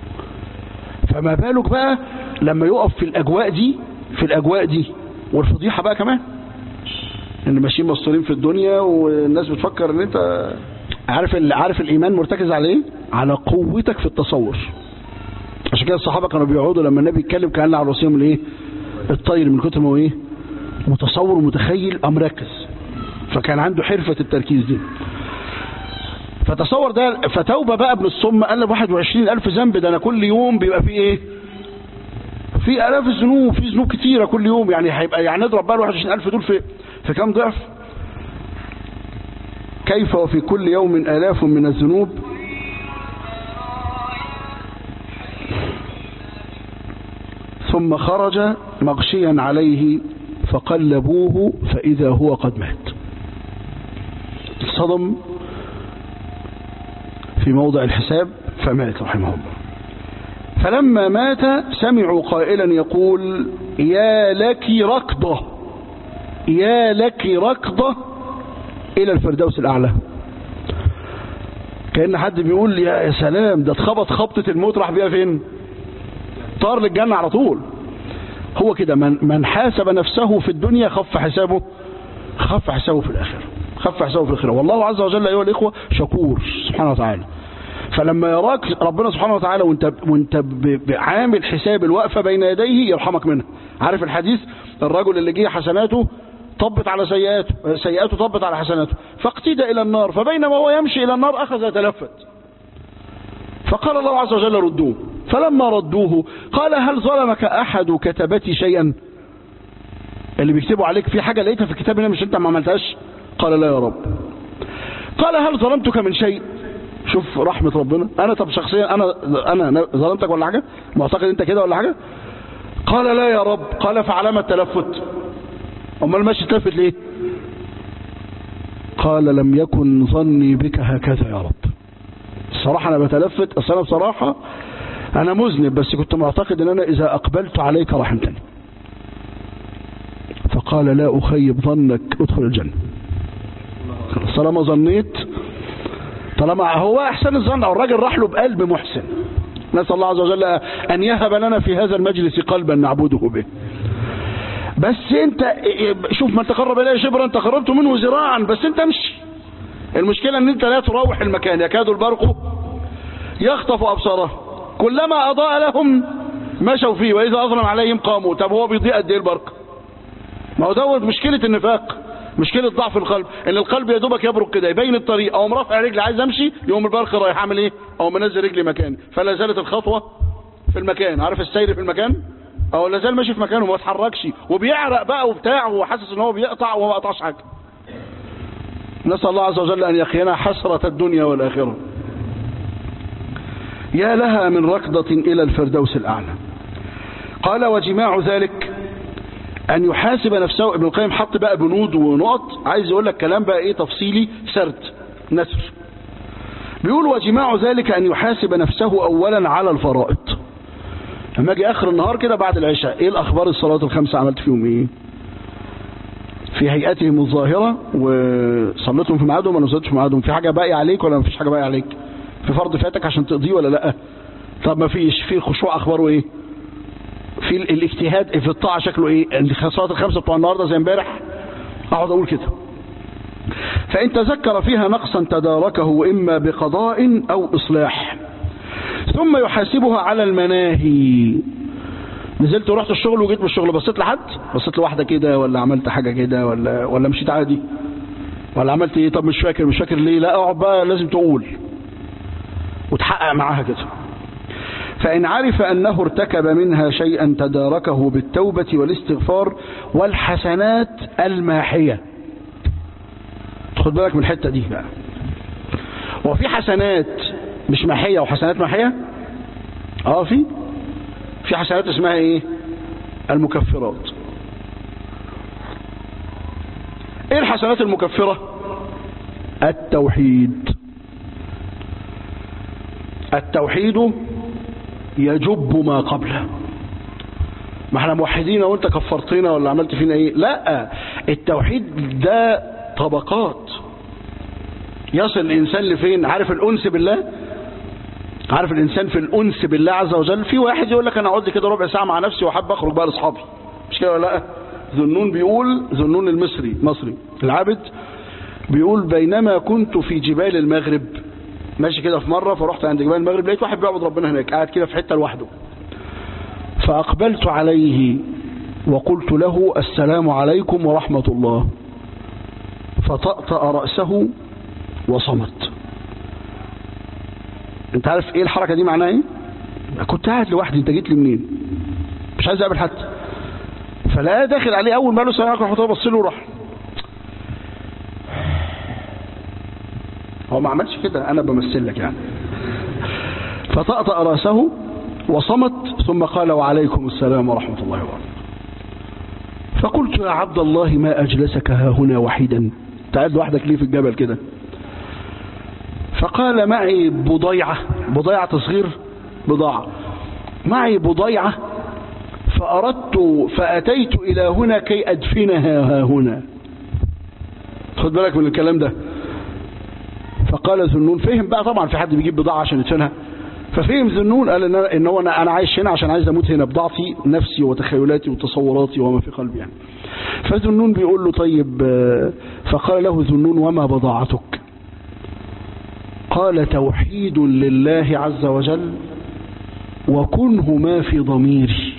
A: فما بالك بقى لما يقف في الاجواء دي في الاجواء دي والفضيحة بقى كمان ان ماشيين مستورين في الدنيا والناس بتفكر ان انت عارف عارف الايمان مرتكز على ايه على قوتك في التصور عشان كده الصحابه كانوا بيقعدوا لما النبي يتكلم كان على راسهم الايه الطير من كتر ما هو ايه متصور ومتخيل ام مركز فكان عنده حرفه التركيز دي فتصور ده فتوبه بقى ابن الصم قال له 21000 ذنب ده انا كل يوم بيبقى فيه ايه في الاف الذنوب في ذنوب كتيره كل يوم يعني هيبقى يعني نضرب بقى ال 21000 دول في في كام ضعف كيف وفي كل يوم آلاف من الذنوب ثم خرج مغشيا عليه فقلبوه فإذا هو قد مات صدم في موضع الحساب فمات رحمه الله فلما مات سمعوا قائلا يقول يا لك ركضه يا لك ركضة إلى الفردوس الأعلى كأن حد بيقول يا سلام ده اتخبط خبطة الموت راح بيها فين طار للجنة على طول هو كده من, من حاسب نفسه في الدنيا خف حسابه خف حسابه في الآخرة خف حسابه في الآخرة والله عز وجل أيها الإخوة شكور سبحانه وتعالى فلما يراك ربنا سبحانه وتعالى وانت وانت عامل حساب الوقفة بين يديه يرحمك منها عارف الحديث الرجل اللي جه حسناته طبت على سيئاته سيئاته طبت على حسناته فاقتدى إلى النار فبينما هو يمشي إلى النار أخذ يتلفت فقال الله عز وجل ردوه فلما ردوه قال هل ظلمك أحد كتبتي شيئا اللي بيكتبوا عليك في حاجة لقيتها في الكتاب هنا مش انت ما عملتهاش قال لا يا رب قال هل ظلمتك من شيء شوف رحمة ربنا انا طب شخصيا انا انا ظلمتك ولا حاجة معتقد انت كده ولا حاجة قال لا يا رب قال فعلام التلفت امال ماشي تلفت ليه قال لم يكن ظني بك هكذا يا رب الصراحة انا بتلفت اصل انا بصراحة انا مذنب بس كنت معتقد ان انا اذا اقبلت عليك رحمتني فقال لا اخيب ظنك ادخل الجنة طالما ظنيت طالما هو احسن الظن او الراجل راح له بقلب محسن نسأل الله عز وجل ان يهب لنا في هذا المجلس قلبا نعبده به بس انت شوف من تقرب اليه شبرا انت قربت منه ذراعا بس انت امشي المشكلة ان انت لا تروح المكان يكاد البرق يخطف ابصاره كلما اضاء لهم مشوا فيه واذا اظلم عليهم قاموا طب هو بيضيء قد ايه البرق ما هو دوت مشكلة النفاق مشكلة ضعف القلب ان القلب يا دوبك يبرق كده يبين الطريق او مرفع رجلي عايز امشي يوم البرق رايح اعمل ايه او منزل رجلي مكان فلا زالت الخطوة في المكان عارف السير في المكان او لا زال ماشي في مكانه وما اتحركش وبيعرق بقى وبتاع وحاسس ان هو بيقطع وما قطعش حاجه نسأل الله عز وجل أن يقينا حسرة الدنيا والآخرة يا لها من ركضة إلى الفردوس الأعلى قال وجماع ذلك أن يحاسب نفسه ابن القيم حط بقى بنود ونقط عايز يقول لك كلام بقى إيه تفصيلي سرد نسر بيقول وجماع ذلك أن يحاسب نفسه أولا على الفرائض لما اجي اخر النهار كده بعد العشاء ايه الاخبار الصلاه الخمسه عملت فيهم ايه في هيئتهم الظاهره وصليتهم في ميعادهم ولا صليتش في ميعادهم في حاجه باقيه عليك ولا مفيش حاجه باقيه عليك في فرض فاتك عشان تقضيه ولا لا طب ما فيش في الخشوع اخباره ايه في الاجتهاد في الطاعه شكله ايه الصلاه الخمسه بتوع النهارده زي امبارح اقعد اقول كده فان تذكر فيها نقصا تداركه اما بقضاء او اصلاح ثم يحاسبها على المناهي نزلت ورحت الشغل وجيت من الشغل بصيت لحد بصيت لواحده كده ولا عملت حاجه كده ولا ولا مشيت عادي ولا عملت ايه طب مش فاكر مش فاكر ليه لا اقعد بقى لازم تقول وتحقق معاها كده فإن عرف أنه ارتكب منها شيئا تداركه بالتوبة والاستغفار والحسنات الماحية خد بالك من الحتة دي بقى وفي حسنات مش ماحية وحسنات ماحية اه في في حسنات اسمها ايه المكفرات ايه الحسنات المكفرة التوحيد التوحيد يجب ما قبله ما احنا موحدين وانت كفرتنا ولا عملت فينا ايه لا التوحيد ده طبقات يصل الانسان لفين عارف الانس بالله عارف الانسان في الانس بالله عز وجل في واحد يقول لك انا اقعد لي كده ربع ساعه مع نفسي وحابب اخرج بقى لاصحابي مش كده ولا لا ذنون بيقول ذنون المصري مصري العابد بيقول بينما كنت في جبال المغرب ماشي كده في مره فرحت عند جبال المغرب لقيت واحد بيعبد ربنا هناك قاعد كده في حته لوحده فاقبلت عليه وقلت له السلام عليكم ورحمه الله فطأطأ رأسه وصمت انت عارف ايه الحركة دي معناها ايه كنت قاعد لوحدي انت جيت لي منين مش عايز اقابل حد فلا داخل عليه اول ما له السلام عليكم ورحمه الله بص له وراح هو ما عملش كده انا بمثل لك يعني فطأطأ راسه وصمت ثم قال وعليكم السلام ورحمه الله وبركاته فقلت يا عبد الله ما اجلسك ها هنا وحيدا انت قاعد لوحدك ليه في الجبل كده فقال معي بضيعة بضيعة تصغير بضاعة معي بضيعة فأردت فأتيت إلى هنا كي أدفنها ها هنا خد بالك من الكلام ده فقال ذنون فهم بقى طبعا في حد بيجيب بضاعة عشان يدفنها ففهم ذنون قال ان انا ان هو انا عايش هنا عشان عايز اموت هنا بضعفي نفسي وتخيلاتي وتصوراتي وما في قلبي يعني فذنون بيقول له طيب فقال له ذنون وما بضاعتك قال توحيد لله عز وجل وكنه ما في ضميري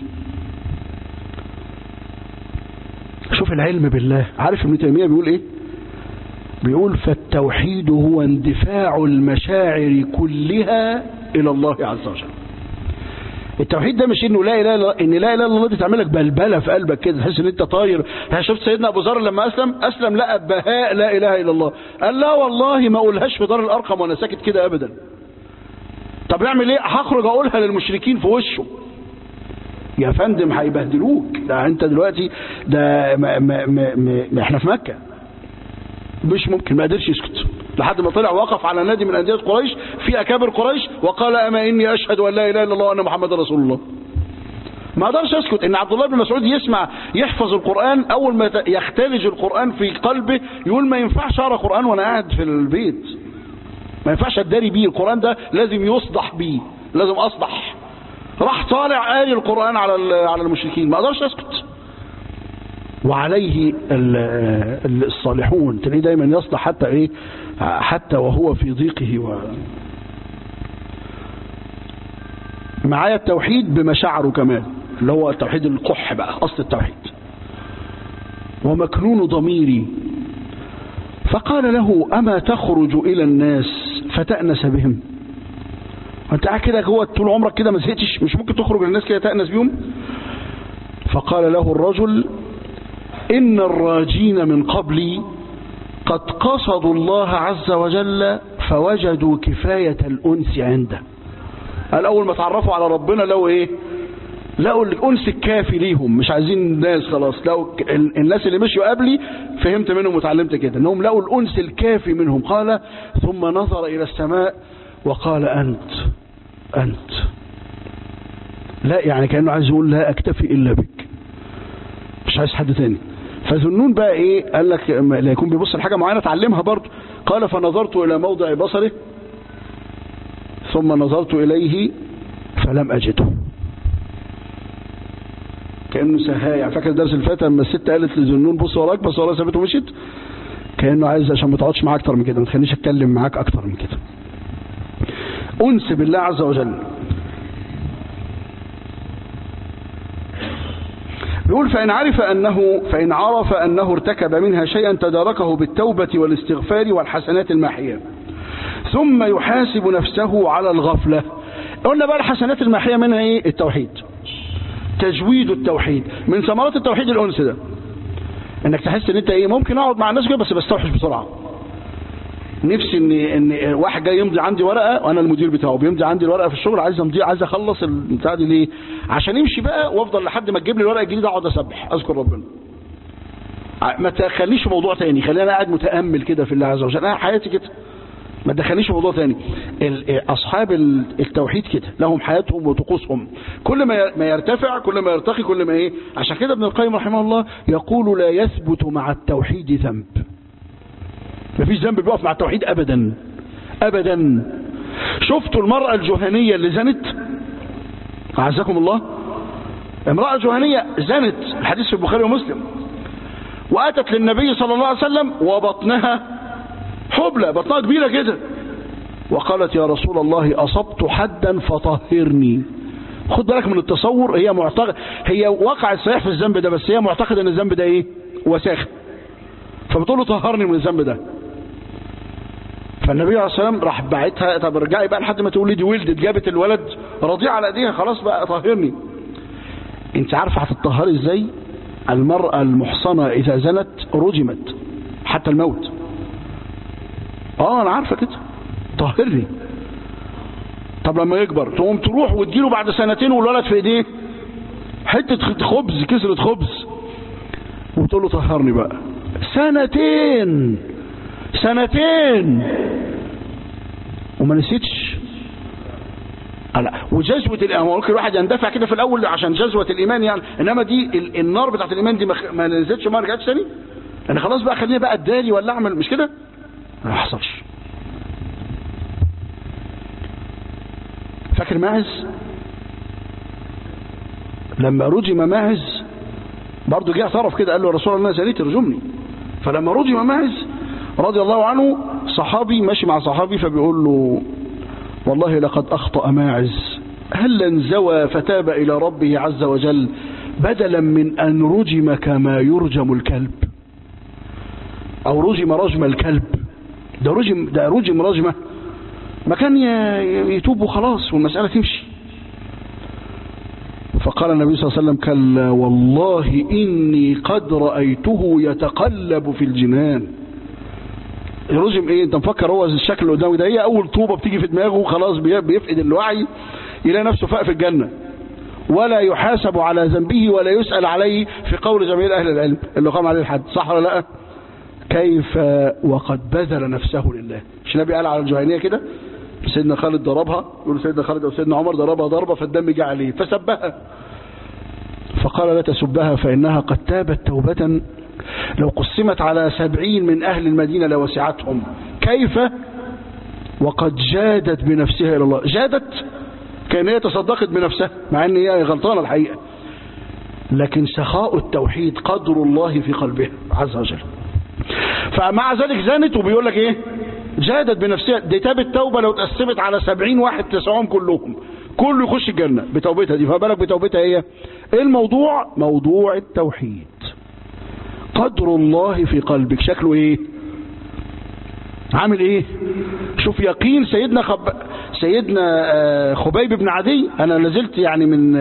A: شوف العلم بالله عارف ابن تيمية بيقول ايه بيقول فالتوحيد هو اندفاع المشاعر كلها الى الله عز وجل التوحيد ده مش انه لا اله الا ان لا اله الا الله دي تعمل لك بلبله في قلبك كده تحس ان انت طاير شفت سيدنا ابو ذر لما اسلم اسلم لقى بهاء لا اله الا الله قال لا والله ما اقولهاش في دار الارقم وانا ساكت كده ابدا طب اعمل ايه هخرج اقولها للمشركين في وشه يا فندم هيبهدلوك ده انت دلوقتي ده ما ما ما ما احنا في مكه مش ممكن ما قدرش يسكت لحد ما طلع وقف على نادي من انديه قريش في اكابر قريش وقال اما اني اشهد ان لا اله الا الله وان محمد رسول الله ما قدرش اسكت ان عبد الله بن مسعود يسمع يحفظ القران اول ما يختلج القران في قلبه يقول ما ينفعش اقرا قران وانا قاعد في البيت ما ينفعش اداري بيه القران ده لازم يصدح بيه لازم اصدح راح طالع قاري القران على على المشركين ما قدرش اسكت وعليه الصالحون تلاقيه دايما يصلح حتى ايه حتى وهو في ضيقه و معايا التوحيد بمشاعره كمان اللي هو توحيد القح بقى اصل التوحيد ومكنون ضميري فقال له اما تخرج الى الناس فتأنس بهم انت قاعد كده جوه طول عمرك كده ما زهقتش مش ممكن تخرج للناس كده تأنس بيهم فقال له الرجل إن الراجين من قبلي قد قصدوا الله عز وجل فوجدوا كفاية الأنس عنده قال أول ما تعرفوا على ربنا لو إيه لقوا الأنس الكافي ليهم مش عايزين ناس خلاص لقوا الناس اللي مشوا قبلي فهمت منهم وتعلمت كده انهم لقوا الأنس الكافي منهم قال ثم نظر إلى السماء وقال أنت أنت لا يعني كأنه عايز يقول لا أكتفي إلا بك مش عايز حد تاني فذنون بقى ايه قال لك لا يكون بيبص لحاجه معينه اتعلمها برضه قال فنظرت الى موضع بصره ثم نظرت اليه فلم اجده كانه سهاء يعني فاكر الدرس اللي فات لما الست قالت لذنون بص وراك بص وراك سابته ومشيت كانه عايز عشان ما تقعدش معاك اكتر من كده ما تخلينيش اتكلم معاك اكتر من كده انس بالله عز وجل يقول فإن عرف أنه فإن عرف أنه ارتكب منها شيئا تداركه بالتوبة والاستغفار والحسنات الماحية ثم يحاسب نفسه على الغفلة قلنا بقى الحسنات الماحية منها ايه التوحيد تجويد التوحيد من ثمرات التوحيد الأنس ده انك تحس ان انت ايه ممكن اقعد مع الناس كده بس بستوحش بسرعة نفسي ان ان واحد جاي يمضي عندي ورقه وانا المدير بتاعه بيمضي عندي الورقه في الشغل عايز امضي عايز اخلص البتاع دي ليه عشان يمشي بقى وافضل لحد ما تجيب لي الورقه الجديده اقعد اسبح اذكر ربنا ما تخليش موضوع تاني خليني انا قاعد متامل كده في الله عز وجل انا حياتي كده ما تدخلنيش موضوع تاني اصحاب التوحيد كده لهم حياتهم وطقوسهم كل ما ما يرتفع كل ما يرتقي كل ما ايه عشان كده ابن القيم رحمه الله يقول لا يثبت مع التوحيد ذنب مفيش ذنب بيقف مع التوحيد ابدا ابدا شفتوا المرأة الجهنية اللي زنت اعزكم الله امرأة جهنية زنت الحديث في البخاري ومسلم واتت للنبي صلى الله عليه وسلم وبطنها حبلى بطنها كبيرة كده وقالت يا رسول الله اصبت حدا فطهرني خد بالك من التصور هي معتقد هي وقعت صحيح في الذنب ده بس هي معتقد ان الذنب ده ايه وساخ فبتقول له طهرني من الذنب ده فالنبي عليه الصلاه والسلام راح باعتها طب ارجعي بقى لحد ما تقولي دي ولدت جابت الولد رضيع على ايديها خلاص بقى طهرني انت عارفه هتطهري ازاي المراه المحصنه اذا زنت رجمت حتى الموت اه انا عارفه كده طهرني طب لما يكبر تقوم تروح وتجيله بعد سنتين والولد في ايديه حته خبز كسره خبز وتقول له طهرني بقى سنتين سنتين وما نسيتش لا وجذوة الإيمان ممكن الواحد يندفع كده في الأول عشان جذوة الإيمان يعني إنما دي النار بتاعت الإيمان دي ما نزلتش ما رجعتش تاني أنا خلاص بقى خليني بقى أداري ولا أعمل مش كده ما حصلش فاكر ماعز لما رجم ماعز برضه جه اعترف كده قال له يا رسول الله زنيت ارجمني فلما رجم ماعز رضي الله عنه صحابي ماشي مع صحابي فبيقول له والله لقد أخطأ ماعز هل انزوى فتاب إلى ربه عز وجل بدلا من أن رجم كما يرجم الكلب أو رجم رجم الكلب ده رجم ده رجم رجمة ما كان يتوب وخلاص والمسألة تمشي فقال النبي صلى الله عليه وسلم كلا والله إني قد رأيته يتقلب في الجنان رجم ايه انت مفكر هو الشكل اللي قدامك ده هي اول طوبه بتيجي في دماغه خلاص بيفقد الوعي يلاقي نفسه فاق في الجنه ولا يحاسب على ذنبه ولا يسأل عليه في قول جميع اهل العلم اللي قام عليه الحد صح ولا لا كيف وقد بذل نفسه لله مش النبي قال على الجهنيه كده سيدنا خالد ضربها يقول سيدنا خالد او سيدنا عمر ضربها ضربه فالدم جه عليه فسبها فقال لا تسبها فانها قد تابت توبه لو قسمت على سبعين من أهل المدينة لوسعتهم كيف وقد جادت بنفسها إلى الله جادت كان هي تصدقت بنفسها مع أن هي غلطانة الحقيقة لكن سخاء التوحيد قدر الله في قلبها عز وجل فمع ذلك زانت وبيقول لك ايه جادت بنفسها دي تاب التوبة لو تقسمت على سبعين واحد تسعهم كلهم كله يخش الجنة بتوبتها دي فبالك بتوبتها هي ايه الموضوع موضوع التوحيد قدر الله في قلبك شكله ايه عامل ايه شوف يقين سيدنا خب... سيدنا خبيب بن عدي انا نزلت يعني من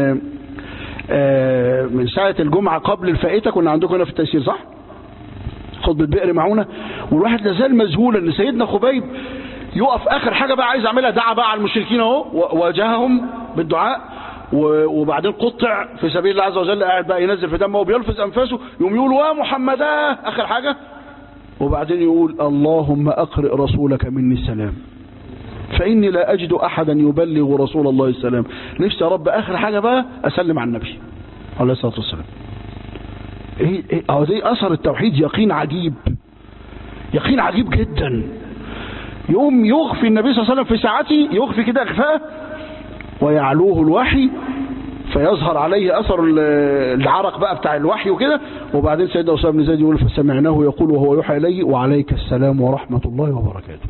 A: من ساعة الجمعة قبل الفائتة كنا عندكم هنا في التيسير صح خطبة بئر معونة والواحد لازال مذهول ان سيدنا خبيب يقف اخر حاجه بقى عايز اعملها دعا بقى على المشركين اهو واجههم بالدعاء وبعدين قطع في سبيل الله عز وجل قاعد بقى ينزل في دمه وبيلفظ انفاسه يقوم يقول يا محمدا اخر حاجه وبعدين يقول اللهم اقرئ رسولك مني السلام فاني لا اجد احدا يبلغ رسول الله السلام نفسي يا رب اخر حاجه بقى اسلم على النبي عليه الصلاه والسلام ايه ايه اهو دي اثر التوحيد يقين عجيب يقين عجيب جدا يقوم يخفي النبي صلى الله عليه وسلم في ساعته يخفي كده اخفاء ويعلوه الوحي فيظهر عليه اثر العرق بقى بتاع الوحي وكده وبعدين سيدنا اسامه بن زيد يقول فسمعناه يقول وهو يوحى اليه وعليك السلام ورحمه الله وبركاته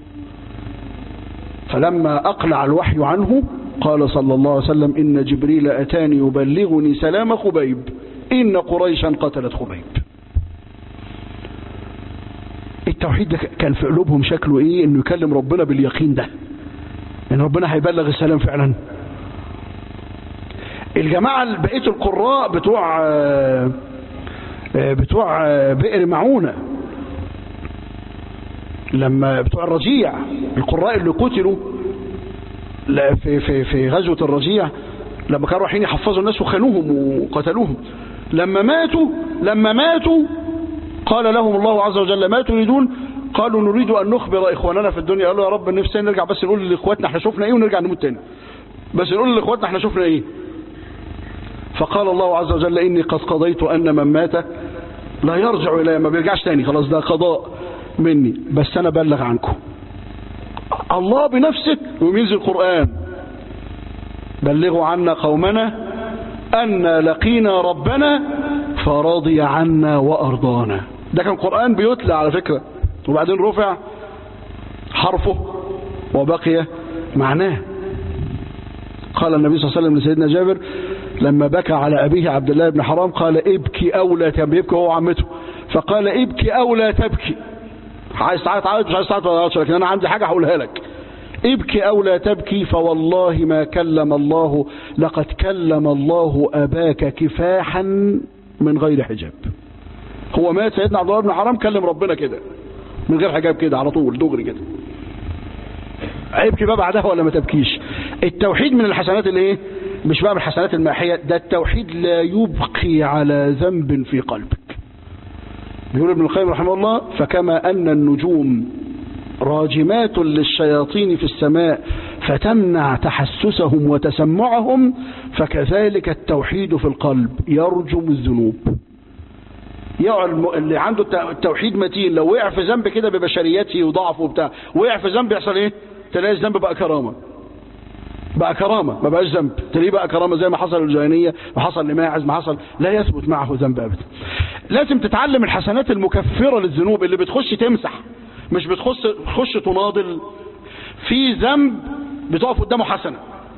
A: فلما اقلع الوحي عنه قال صلى الله عليه وسلم ان جبريل اتاني يبلغني سلام خبيب ان قريشا قتلت خبيب التوحيد ده كان في قلوبهم شكله ايه انه يكلم ربنا باليقين ده ان ربنا هيبلغ السلام فعلا الجماعة بقية القراء بتوع بتوع بئر معونة لما بتوع الرجيع القراء اللي قتلوا في في في غزوة الرجيع لما كانوا رايحين يحفظوا الناس وخانوهم وقتلوهم لما ماتوا لما ماتوا قال لهم الله عز وجل ما تريدون قالوا نريد أن نخبر إخواننا في الدنيا قالوا يا رب نفسنا نرجع بس نقول لإخواتنا احنا شفنا إيه ونرجع نموت تاني بس نقول لإخواتنا احنا شفنا إيه فقال الله عز وجل إني قد قضيت أن من مات لا يرجع إلي ما بيرجعش تاني خلاص ده قضاء مني بس أنا بلغ عنكم الله بنفسه وينزل القرآن بلغوا عنا قومنا أن لقينا ربنا فرضي عنا وأرضانا ده كان قرآن بيتلى على فكرة وبعدين رفع حرفه وبقي معناه قال النبي صلى الله عليه وسلم لسيدنا جابر لما بكى على أبيه عبد الله بن حرام قال ابكي أو لا تبكي يبكي هو عمته فقال ابكي أو لا تبكي عايز تعيط عيط مش عايز تعيط ولا تعيط لكن أنا عندي حاجة هقولها لك ابكي أو لا تبكي فوالله ما كلم الله لقد كلم الله أباك كفاحا من غير حجاب هو مات سيدنا عبد الله بن حرام كلم ربنا كده من غير حجاب كده على طول دغري كده ابكي بقى بعدها ولا ما تبكيش التوحيد من الحسنات اللي ايه مش بقى من الحسنات الماحية ده التوحيد لا يبقي على ذنب في قلبك بيقول ابن القيم رحمه الله فكما أن النجوم راجمات للشياطين في السماء فتمنع تحسسهم وتسمعهم فكذلك التوحيد في القلب يرجم الذنوب اللي عنده التوحيد متين لو وقع في ذنب كده ببشريته وضعفه وبتاع وقع في ذنب يحصل ايه تلاقي الذنب بقى كرامة بقى كرامة ما بقاش ذنب تلاقيه بقى كرامة زي ما حصل للجاهلية ما حصل لماعز ما حصل لا يثبت معه ذنب ابدا لازم تتعلم الحسنات المكفرة للذنوب اللي بتخش تمسح مش بتخش تخش تناضل في ذنب بتقف قدامه حسنة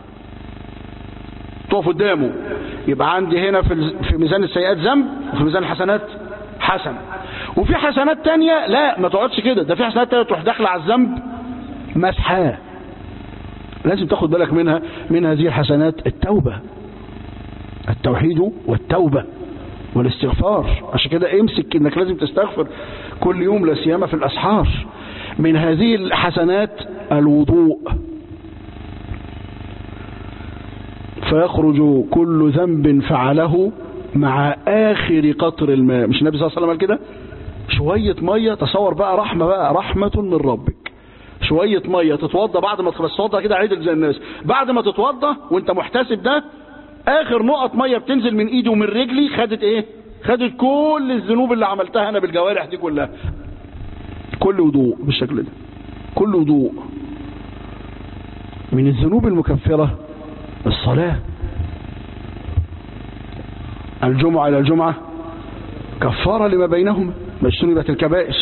A: تقف قدامه يبقى عندي هنا في في ميزان السيئات ذنب وفي ميزان الحسنات حسن وفي حسنات تانية لا ما تقعدش كده ده في حسنات تانية تروح داخله على الذنب مسحاه لازم تاخد بالك منها من هذه الحسنات التوبة التوحيد والتوبة والاستغفار عشان كده امسك انك لازم تستغفر كل يوم لا سيما في الاسحار من هذه الحسنات الوضوء فيخرج كل ذنب فعله مع اخر قطر الماء مش النبي صلى الله عليه وسلم قال كده شوية مية تصور بقى رحمة بقى رحمة من ربك شوية مية تتوضى بعد ما تتوضى كده عدل زي الناس بعد ما تتوضى وانت محتسب ده اخر نقط مية بتنزل من ايدي ومن رجلي خدت ايه خدت كل الذنوب اللي عملتها انا بالجوارح دي كلها كل وضوء بالشكل ده كل وضوء من الذنوب المكفرة الصلاة الجمعة إلى الجمعة كفارة لما بينهما ما اجتنبت الكبائر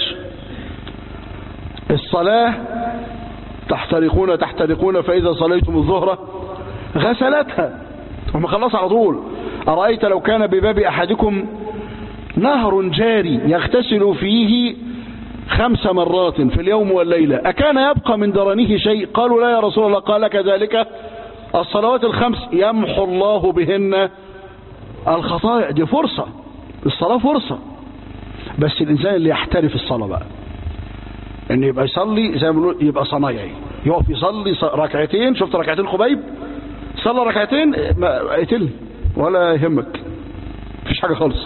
A: الصلاة تحترقون تحترقون فإذا صليتم الظهر غسلتها هم خلص على طول أرأيت لو كان بباب أحدكم نهر جاري يغتسل فيه خمس مرات في اليوم والليلة أكان يبقى من درنه شيء قالوا لا يا رسول الله قال كذلك الصلوات الخمس يمحو الله بهن الخطايا دي فرصة الصلاة فرصة بس الإنسان اللي يحترف الصلاة بقى ان يبقى يصلي زي ما بنقول يبقى صنايعي يقف يصلي ص- ركعتين شفت ركعتين خبيب صلى ركعتين ما اقتلني ولا يهمك مفيش حاجه خالص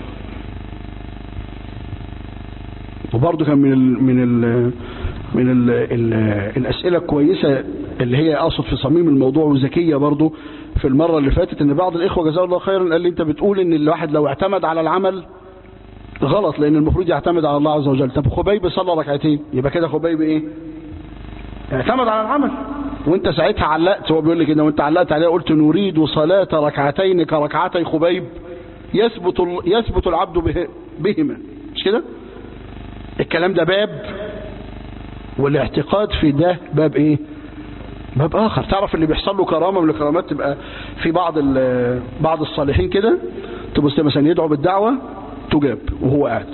A: وبرضه كان من ال من ال من ال ال الاسئله الكويسه اللي هي اقصد في صميم الموضوع وذكيه برضه في المره اللي فاتت ان بعض الاخوه جزاه الله خيرا قال لي انت بتقول ان الواحد لو اعتمد على العمل غلط لان المفروض يعتمد على الله عز وجل طب خبيب صلى ركعتين يبقى كده خبيب ايه اعتمد على العمل وانت ساعتها علقت هو بيقول لي كده وانت علقت عليه قلت نريد صلاة ركعتين كركعتي خبيب يثبت ال- يثبت العبد به بهما مش كده الكلام ده باب والاعتقاد في ده باب ايه باب اخر تعرف اللي بيحصل له كرامه من الكرامات تبقى في بعض ال- بعض الصالحين كده تبص مثلا يدعو بالدعوه تجاب وهو قاعد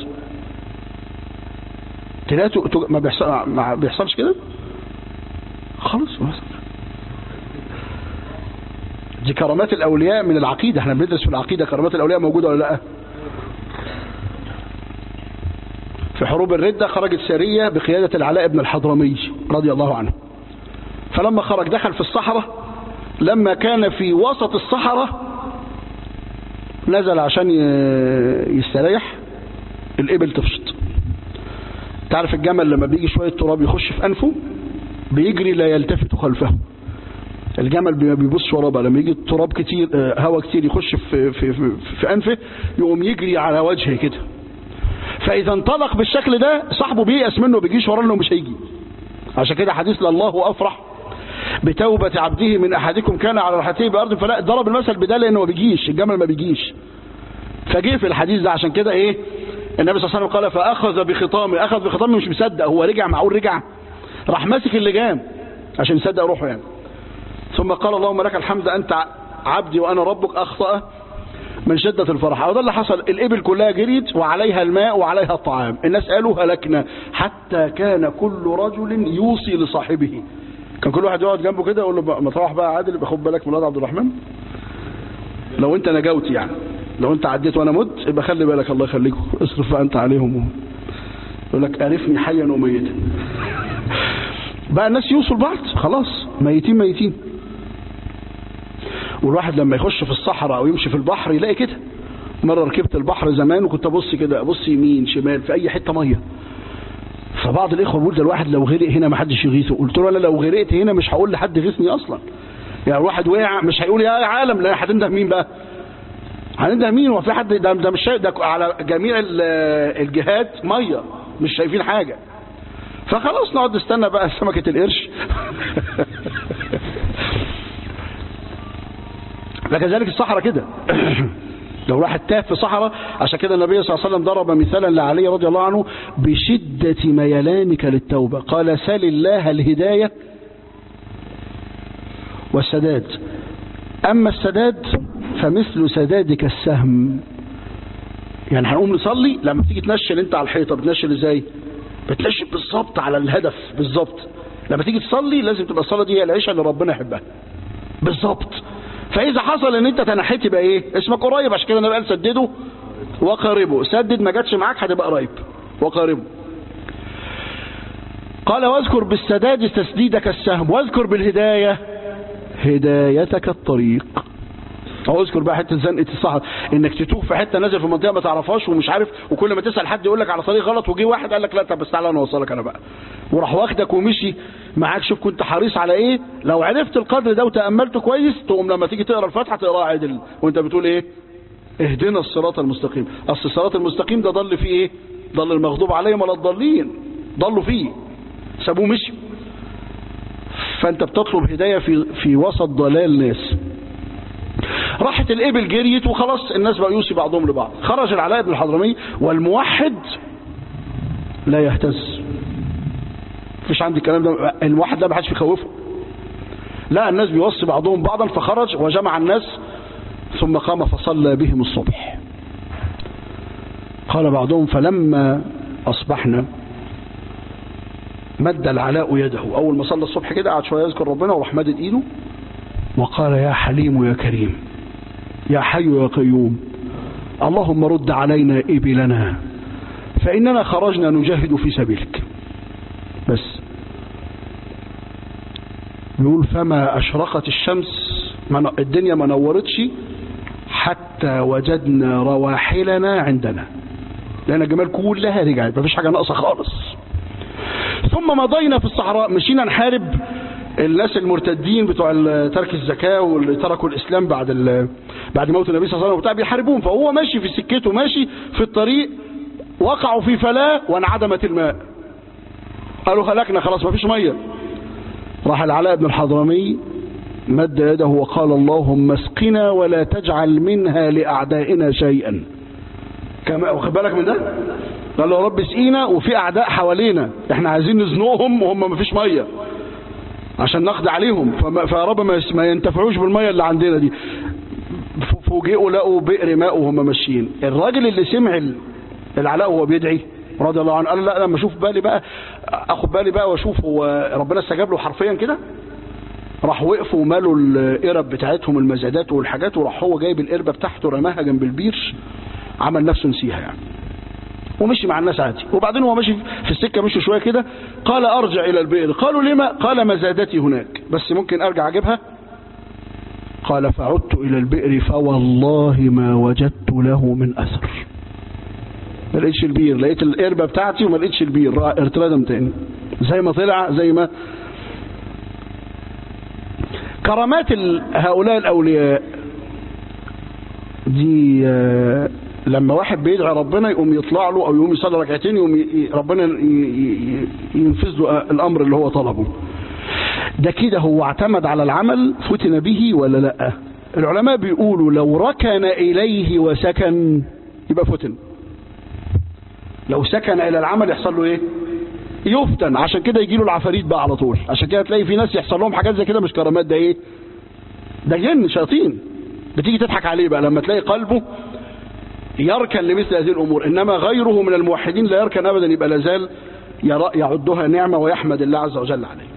A: تلاقي ت- ت- ما بيحصل ما بيحصلش كده خلاص خلاص. دي كرامات الاولياء من العقيده احنا بندرس في العقيده كرامات الاولياء موجوده ولا لا في حروب الردة خرجت سرية بقيادة العلاء بن الحضرمي رضي الله عنه فلما خرج دخل في الصحراء لما كان في وسط الصحراء نزل عشان ي- يستريح الإبل تفشط تعرف الجمل لما بيجي شوية تراب يخش في أنفه بيجري لا يلتفت خلفه الجمل ما بيبصش وراه بقى لما يجي التراب كتير آه، هواء كتير يخش في, في, في, في أنفه يقوم يجري على وجهه كده فإذا انطلق بالشكل ده صاحبه بييأس منه بيجيش وراه انه مش هيجي عشان كده حديث لله أفرح بتوبة عبده من أحدكم كان على راحته بأرض فلا ضرب المثل بده لأنه ما بيجيش الجمل ما بيجيش فجه في الحديث ده عشان كده إيه النبي صلى الله عليه وسلم قال فأخذ بخطامه أخذ بخطامه مش مصدق هو رجع معقول رجع راح ماسك اللجام عشان يصدق روحه يعني ثم قال اللهم لك الحمد أنت عبدي وأنا ربك أخطأ من شدة الفرح وده اللي حصل الإبل كلها جريت وعليها الماء وعليها الطعام الناس قالوا هلكنا حتى كان كل رجل يوصي لصاحبه كان كل واحد يقعد جنبه كده يقول له بقى- ما تروح بقى عادل يبقى خد بالك من ولاد عبد الرحمن لو انت نجوت يعني لو انت عديت وانا مت يبقى خلي بالك الله يخليكم اصرف بقى انت عليهم يقول لك عرفني حيا وميتا بقى الناس يوصوا لبعض خلاص ميتين ميتين والواحد لما يخش في الصحراء او يمشي في البحر يلاقي كده مره ركبت البحر زمان وكنت ابص كده ابص يمين شمال في اي حته ميه فبعض الاخوه بيقول ده الواحد لو غرق هنا ما حدش يغيثه قلت له انا لو غرقت هنا مش هقول لحد غيثني اصلا يعني الواحد وقع مش هيقول يا عالم لا هتنده مين بقى هننده مين هو في حد ده, ده مش شايف ده على جميع ال- الجهات ميه مش شايفين حاجه فخلاص نقعد نستنى بقى سمكه القرش فكذلك الصحراء كده لو راح تاه في صحراء عشان كده النبي صلى الله عليه وسلم ضرب مثالا لعلي رضي الله عنه بشدة ميلانك للتوبة قال سل الله الهداية والسداد أما السداد فمثل سدادك السهم يعني هنقوم نصلي لما تيجي تنشل انت على الحيطة بتنشل ازاي بتنشل بالظبط على الهدف بالظبط لما تيجي تصلي لازم تبقى الصلاة دي هي العيشة اللي ربنا يحبها بالظبط فاذا حصل ان انت تنحيت يبقى ايه اسمك قريب عشان كده النبي قال سدده وقاربه سدد ما جاتش معاك هتبقى قريب وقاربه قال واذكر بالسداد تسديدك السهم واذكر بالهداية هدايتك الطريق او اذكر بقى حته زنقه الصحراء انك تتوه في حته نازل في منطقه ما تعرفهاش ومش عارف وكل ما تسال حد يقول لك على طريق غلط وجي واحد قال لك لا طب بس تعالى انا اوصلك انا بقى وراح واخدك ومشي معاك شوف كنت حريص على ايه لو عرفت القدر ده وتاملته كويس تقوم لما تيجي تقرا الفاتحه تقراها عدل وانت بتقول ايه اهدنا الصراط المستقيم اصل الصراط المستقيم ده ضل فيه ايه ضل المغضوب عليهم ولا الضالين ضلوا فيه سابوه مشي فانت بتطلب هدايه في في وسط ضلال ناس راحت الإبل جريت وخلاص الناس بقى يوصي بعضهم لبعض خرج العلاء بن الحضرمي والموحد لا يهتز مفيش عندي الكلام ده الموحد ده ما حدش بيخوفه لا الناس بيوصي بعضهم بعضا فخرج وجمع الناس ثم قام فصلى بهم الصبح قال بعضهم فلما أصبحنا مد العلاء يده أول ما صلى الصبح كده قعد شوية يذكر ربنا وراح مدد إيده وقال يا حليم يا كريم يا حي يا قيوم اللهم رد علينا إبلنا فإننا خرجنا نجاهد في سبيلك بيقول فما أشرقت الشمس ما الدنيا ما نورتش حتى وجدنا رواحلنا عندنا لأن الجمال كلها رجعت مفيش حاجة ناقصة خالص ثم مضينا في الصحراء مشينا نحارب الناس المرتدين بتوع ترك الزكاة واللي تركوا الإسلام بعد بعد موت النبي صلى الله عليه وسلم وبتاع بيحاربوهم فهو ماشي في سكته ماشي في الطريق وقعوا في فلاة وانعدمت الماء قالوا هلكنا خلاص مفيش مية راح العلاء بن الحضرمي مد يده وقال اللهم اسقنا ولا تجعل منها لأعدائنا شيئا كما واخد بالك من ده قال له يا رب اسقينا وفي أعداء حوالينا احنا عايزين نزنقهم وهم مفيش مية عشان نقضي عليهم فيا رب ما ينتفعوش بالمية اللي عندنا دي فوجئوا لقوا بئر ماء وهم ماشيين الراجل اللي سمع العلاء وهو بيدعي رضي الله عنه قال لا لما اشوف بالي بقى اخد بالي بقى واشوف هو ربنا استجاب له حرفيا كده راح وقفوا ومالوا القرب بتاعتهم المزادات والحاجات وراح هو جايب القربه بتاعته رماها جنب البير عمل نفسه نسيها يعني ومشي مع الناس عادي وبعدين هو ماشي في السكه مشي شويه كده قال ارجع الى البئر قالوا لما قال مزادتي هناك بس ممكن ارجع اجيبها قال فعدت الى البئر فوالله ما وجدت له من اثر ما لقيتش البير لقيت القربه بتاعتي وما لقيتش البير ارتردم تاني زي ما طلع زي ما كرامات هؤلاء الاولياء دي لما واحد بيدعي ربنا يقوم يطلع له او يقوم يصلي ركعتين يقوم ربنا ينفذ له الامر اللي هو طلبه ده كده هو اعتمد على العمل فتن به ولا لا العلماء بيقولوا لو ركن اليه وسكن يبقى فتن لو سكن الى العمل يحصل له ايه يفتن عشان كده يجي له العفاريت بقى على طول عشان كده تلاقي في ناس يحصل لهم حاجات زي كده مش كرامات ده ايه ده جن شياطين بتيجي تضحك عليه بقى لما تلاقي قلبه يركن لمثل هذه الامور انما غيره من الموحدين لا يركن ابدا يبقى لازال يعدها نعمه ويحمد الله عز وجل عليه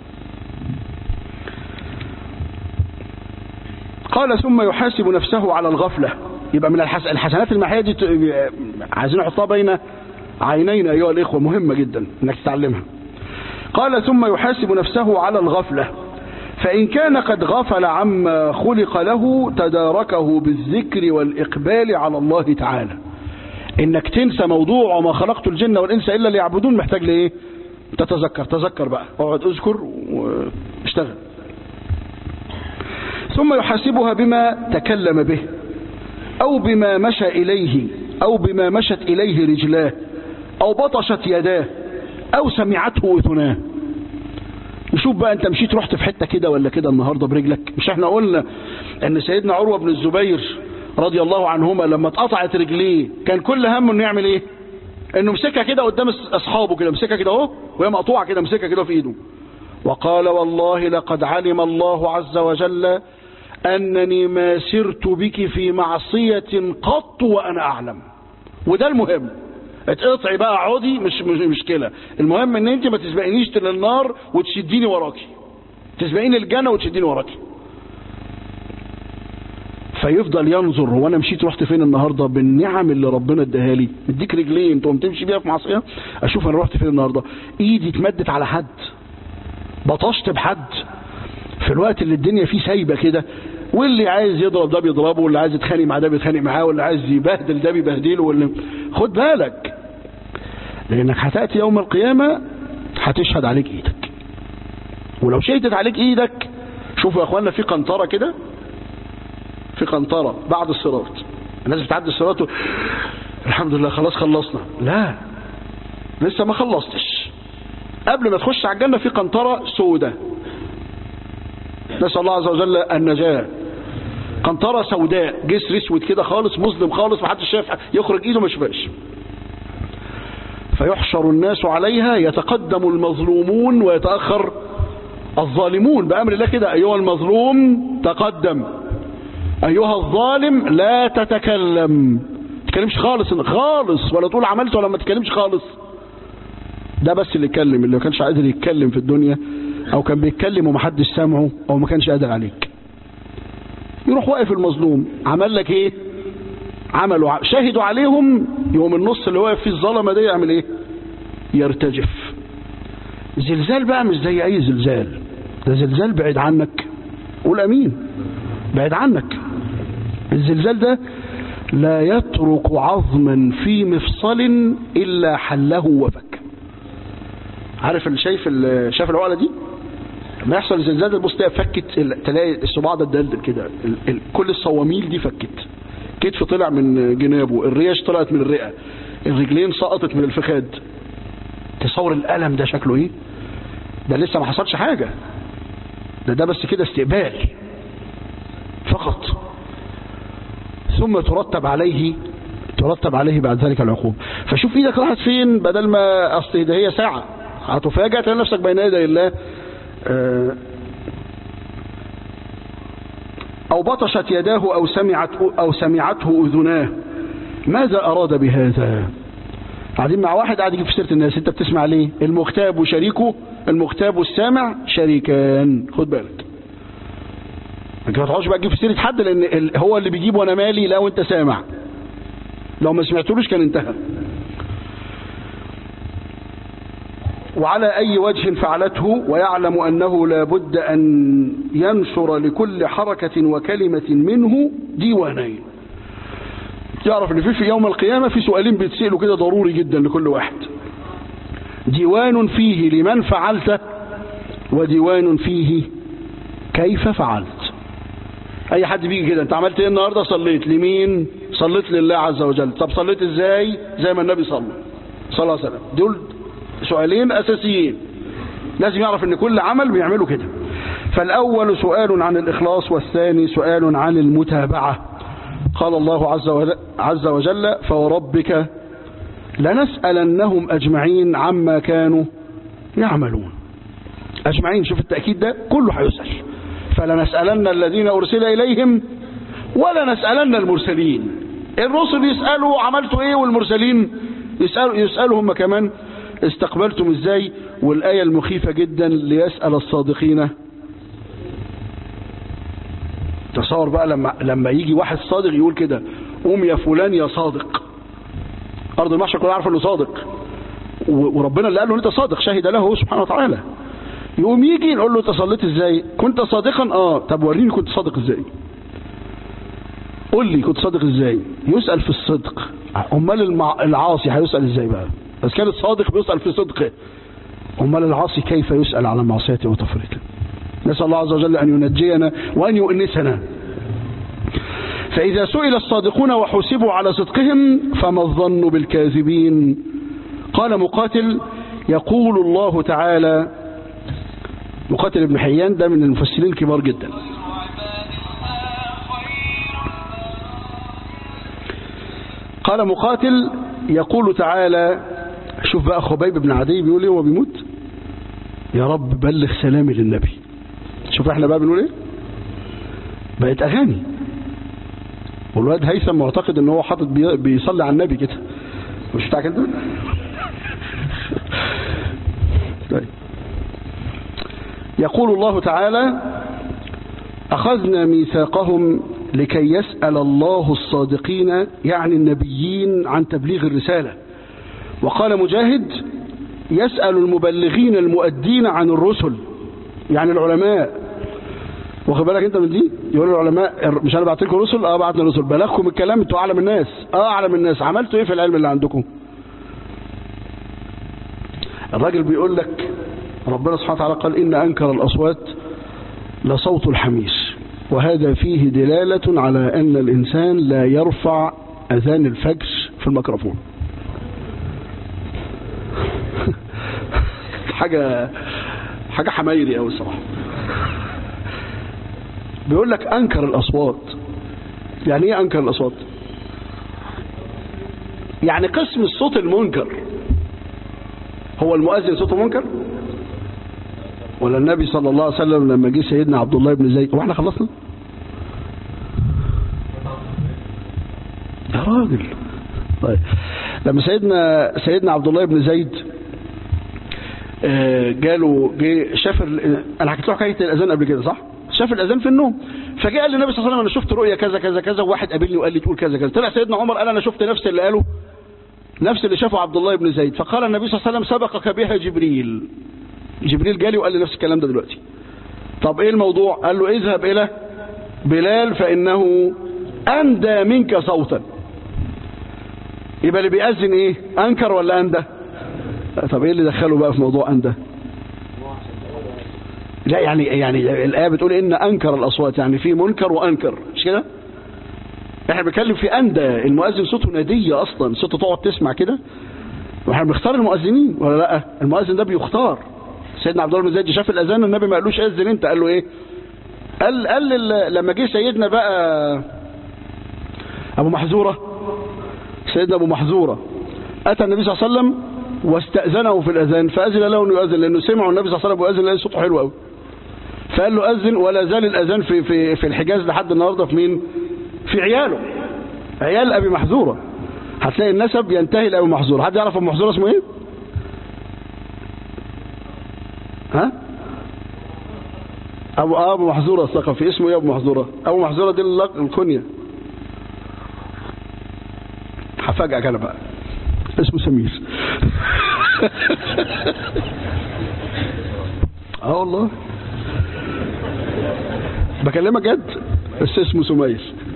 A: قال ثم يحاسب نفسه على الغفله يبقى من الحسنات المحيه دي عايزين نحطها بين عينينا أيها الإخوة مهمة جدا أنك تتعلمها قال ثم يحاسب نفسه على الغفلة فإن كان قد غفل عما خلق له تداركه بالذكر والإقبال على الله تعالى إنك تنسى موضوع وما خلقت الجن والإنس إلا ليعبدون محتاج لإيه تتذكر تذكر بقى اقعد اذكر واشتغل ثم يحاسبها بما تكلم به أو بما مشى إليه أو بما مشت إليه رجلاه أو بطشت يداه أو سمعته أذناه نشوف بقى أنت مشيت رحت في حتة كده ولا كده النهاردة برجلك مش احنا قلنا أن سيدنا عروة بن الزبير رضي الله عنهما لما اتقطعت رجليه كان كل همه انه يعمل ايه انه مسكها كده قدام اصحابه كده مسكها كده اهو وهي مقطوعه كده مسكها كده في ايده وقال والله لقد علم الله عز وجل انني ما سرت بك في معصيه قط وانا اعلم وده المهم اتقطعي بقى عودي مش مش مشكله المهم ان انت ما تسبقينيش للنار وتشديني وراكي تسبقيني الجنه وتشديني وراكي فيفضل ينظر هو انا مشيت رحت فين النهارده بالنعم اللي ربنا اداها لي مديك رجلين تقوم تمشي بيها في معصيه اشوف انا رحت فين النهارده ايدي اتمدت على حد بطشت بحد في الوقت اللي الدنيا فيه سايبه كده واللي عايز يضرب ده بيضربه واللي عايز يتخانق مع ده بيتخانق معاه واللي عايز يبهدل ده بيبهدله واللي خد بالك لانك هتاتي يوم القيامه هتشهد عليك ايدك ولو شهدت عليك ايدك شوفوا يا اخوانا في قنطره كده في قنطرة بعد الصراط الناس بتعدي الصراط و... الحمد لله خلاص خلصنا لا لسه ما خلصتش قبل ما تخش على الجنة في قنطرة سودة نسأل الله عز وجل النجاة قنطرة سوداء جسر اسود كده خالص مظلم خالص محدش شايف يخرج ايده ما يشوفهاش فيحشر الناس عليها يتقدم المظلومون ويتأخر الظالمون بأمر الله كده أيها المظلوم تقدم أيها الظالم لا تتكلم تتكلمش خالص خالص ولا تقول عملت ولا ما تتكلمش خالص ده بس اللي يتكلم اللي ما كانش قادر يتكلم في الدنيا أو كان بيتكلم ومحدش سامعه أو ما كانش قادر عليك يروح واقف المظلوم عمل لك ايه عملوا شهدوا عليهم يوم النص اللي واقف فيه الظلمه دي يعمل ايه يرتجف زلزال بقى مش زي اي زلزال ده زلزال بعيد عنك قول امين بعيد عنك الزلزال ده لا يترك عظما في مفصل الا حله وفك عارف اللي شايف اللي شايف العقله دي لما يحصل الزلزال ده تبص تلاقي فكت ال- تلاقي الصباع ده اتدلدل كده ال- ال- كل الصواميل دي فكت كتف طلع من جنابه الريش طلعت من الرئه الرجلين سقطت من الفخاد تصور الالم ده شكله ايه ده لسه ما حصلش حاجه ده ده بس كده استقبال فقط ثم ترتب عليه ترتب عليه بعد ذلك العقوبة فشوف ايدك راحت فين بدل ما اصل ده هي ساعة هتفاجأ تلاقي نفسك بين يدي الله آه، او بطشت يداه او سمعت او سمعته اذناه ماذا اراد بهذا قاعدين مع واحد قاعد يجيب في سيره الناس انت بتسمع ليه المغتاب وشريكه المغتاب والسامع شريكان خد بالك ما تقعدش بقى تجيب في سيره حد لان ال- هو اللي بيجيب وانا مالي لا وانت سامع لو ما سمعتلوش كان انتهى وعلى أي وجه فعلته ويعلم أنه لا بد أن ينشر لكل حركة وكلمة منه ديوانين يعرف ان في في يوم القيامة في سؤالين بيتسألوا كده ضروري جدا لكل واحد ديوان فيه لمن فعلته وديوان فيه كيف فعلت اي حد بيجي كده انت عملت ايه النهارده صليت لمين صليت لله عز وجل طب صليت ازاي زي ما النبي صلى صلى الله عليه وسلم دول سؤالين اساسيين لازم يعرف ان كل عمل بيعمله كده فالاول سؤال عن الاخلاص والثاني سؤال عن المتابعه قال الله عز وجل, عز وجل فوربك لنسألنهم أجمعين عما كانوا يعملون أجمعين شوف التأكيد ده كله هيسأل فلنسألن الذين أرسل إليهم ولا نسألن المرسلين الرسل يسألوا عملتوا إيه والمرسلين يسألوا, يسألوا هم كمان استقبلتم إزاي والآية المخيفة جدا ليسأل الصادقين تصور بقى لما لما يجي واحد صادق يقول كده قوم يا فلان يا صادق ارض المحشر كلها عارفه انه صادق و- وربنا اللي قال له انت صادق شهد له سبحانه وتعالى يقوم يجي نقول له انت صليت ازاي كنت صادقا اه طب وريني كنت صادق ازاي قول لي كنت صادق ازاي يسأل في الصدق امال المع... العاصي هيسأل ازاي بقى بس كان الصادق بيسأل في صدقه امال العاصي كيف يسأل على معصيته وتفريطه نسأل الله عز وجل أن ينجينا وأن يؤنسنا فإذا سئل الصادقون وحسبوا على صدقهم فما الظن بالكاذبين قال مقاتل يقول الله تعالى مقاتل ابن حيان ده من المفسرين الكبار جدا قال مقاتل يقول تعالى شوف بقى خبيب بن عدي بيقول ايه وهو بيموت يا رب بلغ سلامي للنبي شوف احنا بقى بنقول ايه بقت اغاني والواد هيثم معتقد ان هو حاطط بي- بيصلي على النبي كده مش بتاعك انت طيب يقول الله تعالى أخذنا ميثاقهم لكي يسأل الله الصادقين يعني النبيين عن تبليغ الرسالة وقال مجاهد يسأل المبلغين المؤدين عن الرسل يعني العلماء واخد بالك انت من دي يقول العلماء مش انا بعت لكم رسل اه بعتنا رسل بلغكم الكلام انتوا اعلم الناس اه اعلم الناس عملتوا ايه في العلم اللي عندكم الراجل بيقول لك ربنا سبحانه وتعالى قال ان انكر الاصوات لصوت الحمير وهذا فيه دلالة على ان الانسان لا يرفع اذان الفجر في الميكروفون حاجة حاجة حمايري قوي الصراحة بيقول لك انكر الاصوات يعني ايه انكر الاصوات يعني قسم الصوت المنكر هو المؤذن صوته منكر ولا النبي صلى الله عليه وسلم لما جه سيدنا عبد الله بن زيد هو احنا خلصنا يا راجل طيب لما سيدنا سيدنا عبد الله بن زيد آه، جاله جه شاف ال- انا حكيت له حكايه الاذان قبل كده صح شاف الاذان في النوم فجاء قال للنبي صلى الله عليه وسلم انا شفت رؤيا كذا كذا كذا وواحد قابلني وقال لي تقول كذا كذا طلع سيدنا عمر قال انا شفت نفس اللي قاله نفس اللي شافه عبد الله بن زيد فقال النبي صلى الله عليه وسلم سبقك بها جبريل جبريل جالي وقال لي نفس الكلام ده دلوقتي طب ايه الموضوع قال له اذهب الى بلال فانه اندى منك صوتا يبقى اللي بيأذن ايه انكر ولا اندى طب ايه اللي دخله بقى في موضوع اندى لا يعني يعني الايه بتقول ان انكر الاصوات يعني في منكر وانكر مش كده احنا بنتكلم في اندى المؤذن صوته ناديه اصلا صوته تقعد تسمع كده واحنا بنختار المؤذنين ولا لا المؤذن ده بيختار سيدنا عبد الله بن زيد شاف الاذان النبي ما قالوش اذن انت قال له ايه قال قال لما جه سيدنا بقى ابو محذوره سيدنا ابو محذوره اتى النبي صلى الله عليه وسلم واستاذنه في الاذان فاذن له انه يؤذن لانه سمعوا النبي صلى الله عليه وسلم واذن لان صوته حلو قوي فقال له اذن ولا زال الاذان في في في الحجاز لحد النهارده في مين في عياله عيال ابي محذوره هتلاقي النسب ينتهي لابي محذوره حد يعرف ابو محذوره اسمه ايه ها ابو ابو محذوره الثقفي اسمه ايه ابو محذوره ابو محذوره دي الكنيه هفاجئك انا بقى اسمه سمير اه والله بكلمك جد بس اسمه سمير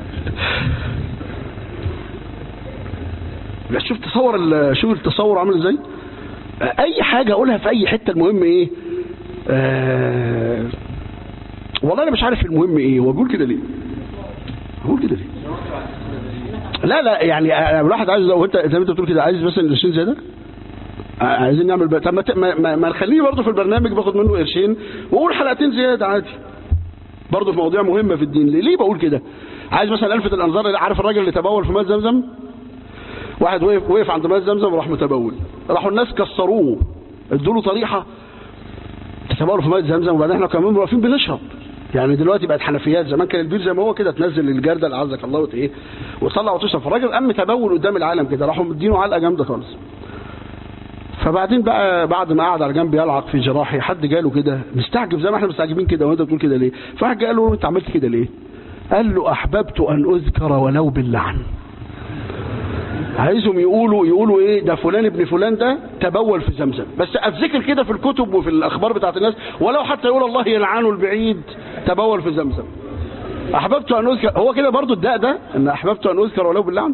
A: لا شوف تصور شوف التصور عامل ازاي اي حاجه اقولها في اي حته المهم ايه آه والله انا مش عارف المهم ايه هو بيقول كده ليه بيقول كده ليه لا لا يعني الواحد عايز لو انت زي ما انت بتقول كده عايز مثلا قرشين زي ده عايزين نعمل بقى. طب ما, ما, ما نخليه برضه في البرنامج باخد منه قرشين واقول حلقتين زياده عادي برضه في مواضيع مهمه في الدين ليه, ليه بقول كده عايز مثلا الفت الانظار عارف الراجل اللي تبول في ماء زمزم واحد وقف وقف عند ماء زمزم وراح متبول راحوا الناس كسروه ادوا له طريحه تتبول في ماء زمزم وبعدين احنا كمان واقفين بنشرب يعني دلوقتي بقت حنفيات زمان كان البير زي ما هو كده تنزل الجردل عزك الله وت ايه وتطلع وتشرب فالراجل قام تبول قدام العالم كده راحوا مدينه علقه جامده خالص فبعدين بقى بعد ما قعد على جنب يلعق في جراحي حد جاله كده مستعجب زي ما احنا مستعجبين كده وانت بتقول كده ليه فواحد قال له انت عملت كده ليه قال له احببت ان اذكر ولو باللعن عايزهم يقولوا يقولوا ايه ده فلان ابن فلان ده تبول في زمزم بس افتكر كده في الكتب وفي الاخبار بتاعت الناس ولو حتى يقول الله يلعنه البعيد تبول في زمزم احببت ان اذكر هو كده برضو الداء ده ان احببت ان اذكر ولو باللعن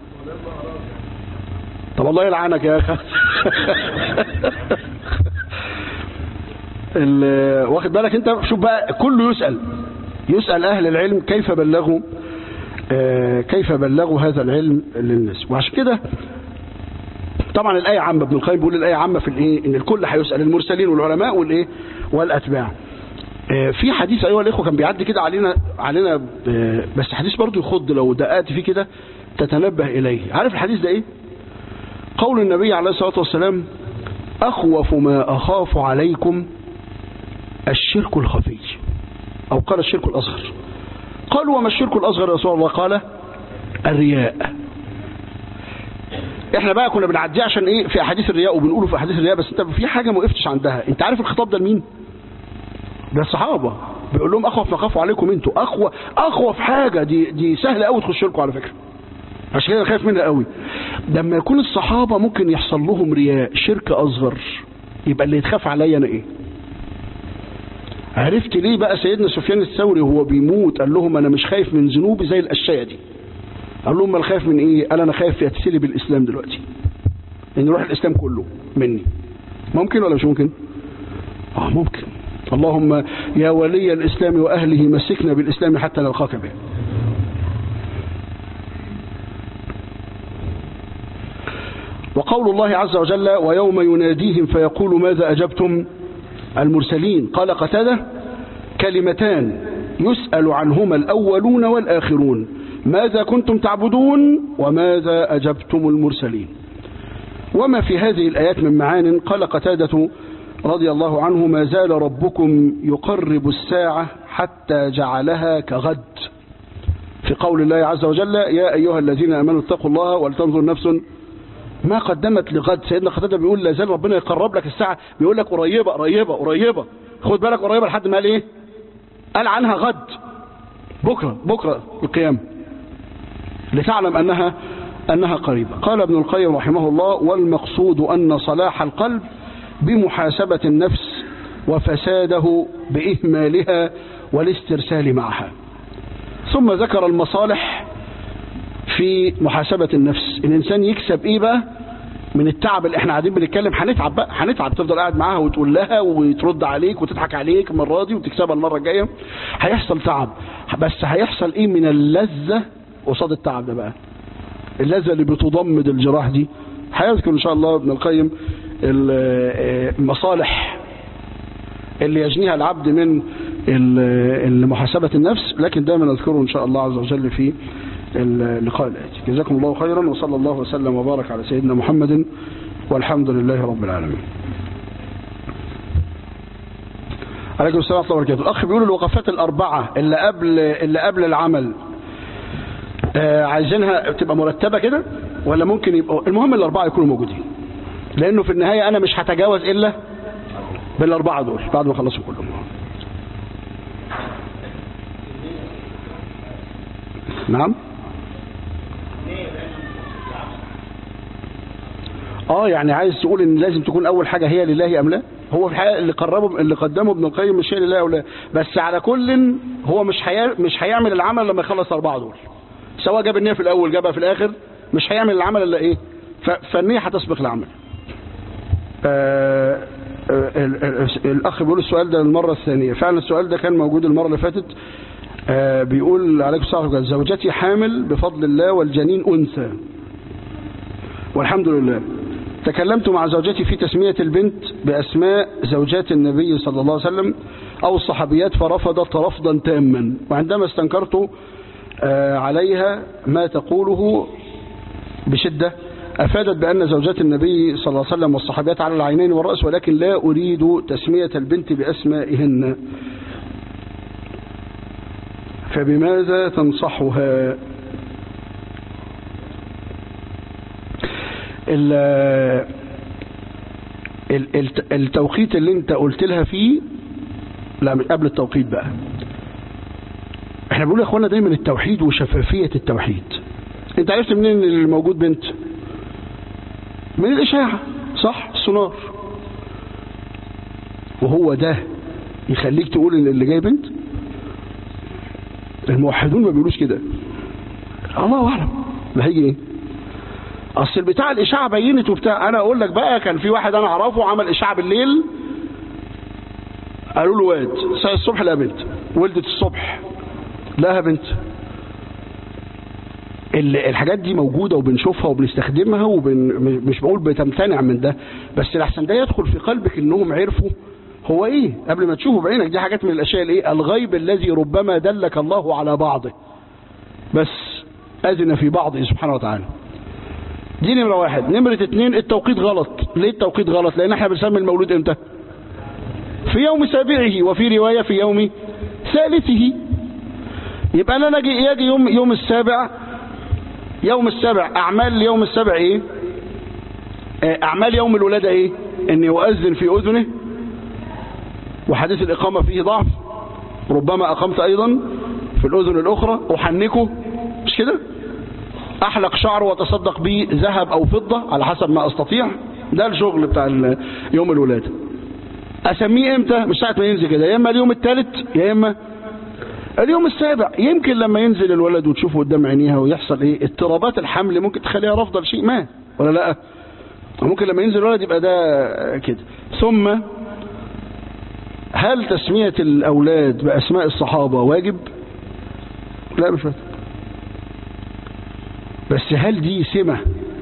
A: طب الله يلعنك يا اخي واخد بالك انت شوف بقى كله يسأل يسأل اهل العلم كيف بلغوا كيف بلغوا هذا العلم للناس وعشان كده طبعا الآية عامة ابن القيم بيقول الآية عامة في الايه ان الكل هيسأل المرسلين والعلماء والايه والاتباع في حديث ايها الاخوه كان بيعدي كده علينا علينا بس حديث برضه يخض لو دققت فيه كده تتنبه اليه عارف الحديث ده ايه قول النبي عليه الصلاه والسلام اخوف ما اخاف عليكم الشرك الخفي او قال الشرك الاصغر قالوا وما الشرك الأصغر يا رسول الله قال الرياء احنا بقى كنا بنعديه عشان ايه في احاديث الرياء وبنقوله في احاديث الرياء بس انت في حاجه ما وقفتش عندها انت عارف الخطاب ده لمين ده الصحابه بيقول لهم اخوف ما خافوا عليكم انتوا اخوف اخوف حاجه دي دي سهله قوي تخش لكم على فكره عشان كده خايف منها قوي لما يكون الصحابه ممكن يحصل لهم رياء شرك اصغر يبقى اللي يتخاف عليا انا ايه عرفت ليه بقى سيدنا سفيان الثوري وهو بيموت قال لهم انا مش خايف من ذنوبي زي الاشياء دي قال لهم انا خايف من ايه قال انا خايف يتسلب الاسلام دلوقتي ان يروح الاسلام كله مني ممكن ولا مش ممكن اه ممكن اللهم يا ولي الاسلام واهله مسكنا بالاسلام حتى نلقاك به وقول الله عز وجل ويوم يناديهم فيقول ماذا اجبتم المرسلين قال قتاده كلمتان يسأل عنهما الأولون والآخرون ماذا كنتم تعبدون وماذا أجبتم المرسلين وما في هذه الآيات من معان قال قتادة رضي الله عنه ما زال ربكم يقرب الساعة حتى جعلها كغد في قول الله عز وجل يا أيها الذين أمنوا اتقوا الله ولتنظر نفس ما قدمت لغد سيدنا قتاده بيقول لا زال ربنا يقرب لك الساعه بيقول لك قريبه قريبه قريبه خد بالك قريبه لحد ما قال ايه قال عنها غد بكره بكره القيامه لتعلم انها انها قريبه قال ابن القيم رحمه الله والمقصود ان صلاح القلب بمحاسبه النفس وفساده بإهمالها والاسترسال معها ثم ذكر المصالح في محاسبة النفس الإنسان يكسب إيه بقى من التعب اللي احنا قاعدين بنتكلم هنتعب بقى هنتعب تفضل قاعد معاها وتقول لها وترد عليك وتضحك عليك المرة دي وتكسبها المرة الجاية هيحصل تعب بس هيحصل ايه من اللذة قصاد التعب ده بقى اللذة اللي بتضمد الجراح دي هيذكر ان شاء الله ابن القيم المصالح اللي يجنيها العبد من محاسبة النفس لكن دائما نذكره ان شاء الله عز وجل في اللقاء الآتي جزاكم الله خيرا وصلى الله وسلم وبارك على سيدنا محمد والحمد لله رب العالمين عليكم السلام ورحمة الله وبركاته الأخ بيقول الوقفات الأربعة اللي قبل اللي قبل العمل آه عايزينها تبقى مرتبة كده ولا ممكن يبقى المهم الأربعة يكونوا موجودين لأنه في النهاية أنا مش هتجاوز إلا بالأربعة دول بعد ما خلصوا كلهم نعم اه يعني عايز تقول ان لازم تكون اول حاجة هي لله ام لا هو في الحقيقه اللي قربه اللي قدمه ابن القيم مش هي لله او لا بس على كل هو مش حي... مش هيعمل العمل لما يخلص اربعه دول سواء جاب النيه في الاول جابها في الاخر مش هيعمل العمل الا ايه ف... فالنيه هتسبق العمل آه... آه... الاخ بيقول السؤال ده المره الثانيه فعلا السؤال ده كان موجود المره اللي فاتت آه بيقول عليكم السلام عليكم زوجتي حامل بفضل الله والجنين أنثى والحمد لله تكلمت مع زوجتي في تسمية البنت بأسماء زوجات النبي صلى الله عليه وسلم أو الصحابيات فرفضت رفضا تاما وعندما استنكرت آه عليها ما تقوله بشدة أفادت بأن زوجات النبي صلى الله عليه وسلم والصحابيات على العينين والرأس ولكن لا أريد تسمية البنت بأسمائهن فبماذا تنصحها التوقيت اللي انت قلت لها فيه لا مش قبل التوقيت بقى احنا بنقول يا اخوانا دايما التوحيد وشفافية التوحيد انت عرفت منين ان اللي موجود بنت من الاشاعة صح السونار وهو ده يخليك تقول ان اللي جاي بنت الموحدون ما بيقولوش كده الله اعلم ما هيجي ايه اصل بتاع الاشاعه بينت وبتاع انا اقول لك بقى كان في واحد انا اعرفه عمل اشاعه بالليل قالوا له واد ساعه الصبح لا بنت ولدت الصبح لها بنت الحاجات دي موجوده وبنشوفها وبنستخدمها وبن مش بقول بتمتنع من ده بس الاحسن ده يدخل في قلبك انهم عرفوا هو ايه قبل ما تشوفه بعينك دي حاجات من الاشياء الايه الغيب الذي ربما دلك الله على بعضه بس اذن في بعضه سبحانه وتعالى دي نمرة واحد نمرة اتنين التوقيت غلط ليه التوقيت غلط لان احنا بنسمي المولود امتى في يوم سابعه وفي رواية في يوم ثالثه يبقى انا نجي يجي يوم يوم السابع يوم السابع اعمال يوم السابع ايه اعمال يوم الولادة ايه اني اؤذن في اذنه وحديث الإقامة فيه ضعف ربما أقمت أيضا في الأذن الأخرى أحنكه مش كده أحلق شعره وتصدق به ذهب أو فضة على حسب ما أستطيع ده الشغل بتاع يوم الولادة أسميه إمتى مش ساعة ما ينزل كده يا إما اليوم الثالث يا إما اليوم السابع يمكن لما ينزل الولد وتشوفه قدام عينيها ويحصل إيه اضطرابات الحمل ممكن تخليها رافضة لشيء ما ولا لا ممكن لما ينزل الولد يبقى ده كده ثم هل تسمية الأولاد بأسماء الصحابة واجب لا مش واجب بس هل دي سمة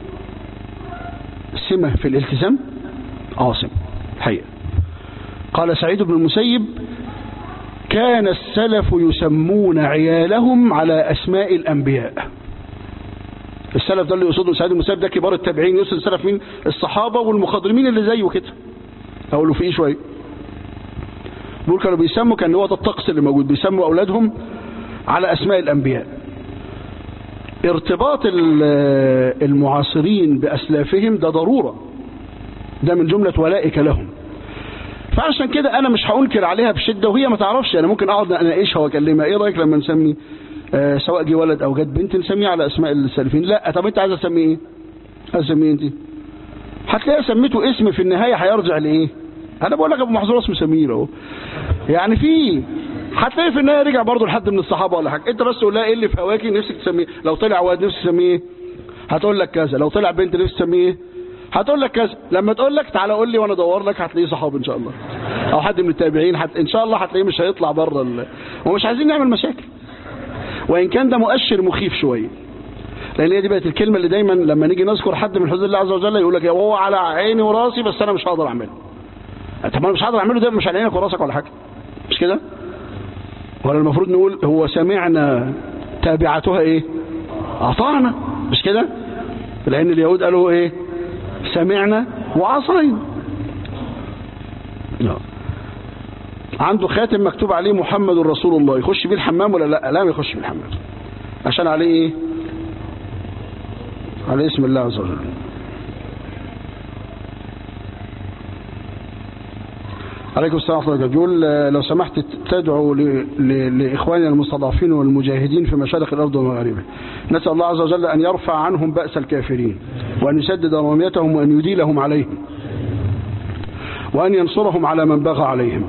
A: سمة في الالتزام اه سمة الحقيقة قال سعيد بن المسيب كان السلف يسمون عيالهم على أسماء الأنبياء السلف ده اللي يقصده سعيد بن المسيب ده كبار التابعين يقصد السلف مين الصحابة والمخضرمين اللي زيه كده أقوله فيه شوية بيقول كانوا بيسموا كان هو ده الطقس اللي موجود بيسموا أولادهم على أسماء الأنبياء ارتباط المعاصرين بأسلافهم ده ضرورة ده من جملة ولائك لهم فعشان كده أنا مش هأنكر عليها بشدة وهي ما تعرفش أنا ممكن أقعد أناقشها وأكلمها إيه رأيك لما نسمي آه سواء جه ولد أو جت بنت نسميه على أسماء السالفين لا طب أنت عايز أسميه إيه؟ عايز أسميه أنت هتلاقي سميته اسم في النهاية هيرجع لإيه انا بقول لك ابو محظور اسمه سمير اهو يعني في هتلاقي في النهايه رجع برضه لحد من الصحابه ولا حاجه انت بس قول لها ايه اللي في هواكي نفسك تسميه لو طلع واد نفسك تسميه ايه هتقول لك كذا لو طلع بنت نفسك تسميه ايه هتقول لك كذا لما تقول لك تعالى قول لي وانا ادور لك هتلاقيه صحابي ان شاء الله او حد من التابعين حت... ان شاء الله هتلاقيه مش هيطلع بره ال... ومش عايزين نعمل مشاكل وان كان ده مؤشر مخيف شويه لان هي دي بقت الكلمه اللي دايما لما نيجي نذكر حد من حدود الله عز وجل يقول لك يا هو على عيني وراسي بس انا مش هقدر اعمله طب انا مش هقدر اعمله ده مش على عينك وراسك ولا حاجه مش كده ولا المفروض نقول هو سمعنا تابعتها ايه اطعنا مش كده لان اليهود قالوا ايه سمعنا وعصينا لا. عنده خاتم مكتوب عليه محمد رسول الله يخش بيه الحمام ولا لا لا ما يخش بيه الحمام عشان عليه ايه على اسم الله عز وجل عليكم السلام ورحمة الله يقول لو سمحت تدعو ل- ل- لإخواننا المستضعفين والمجاهدين في مشارق الأرض ومغاربها نسأل الله عز وجل أن يرفع عنهم بأس الكافرين وأن يسدد رميتهم وأن يديلهم عليهم وأن ينصرهم على من بغى عليهم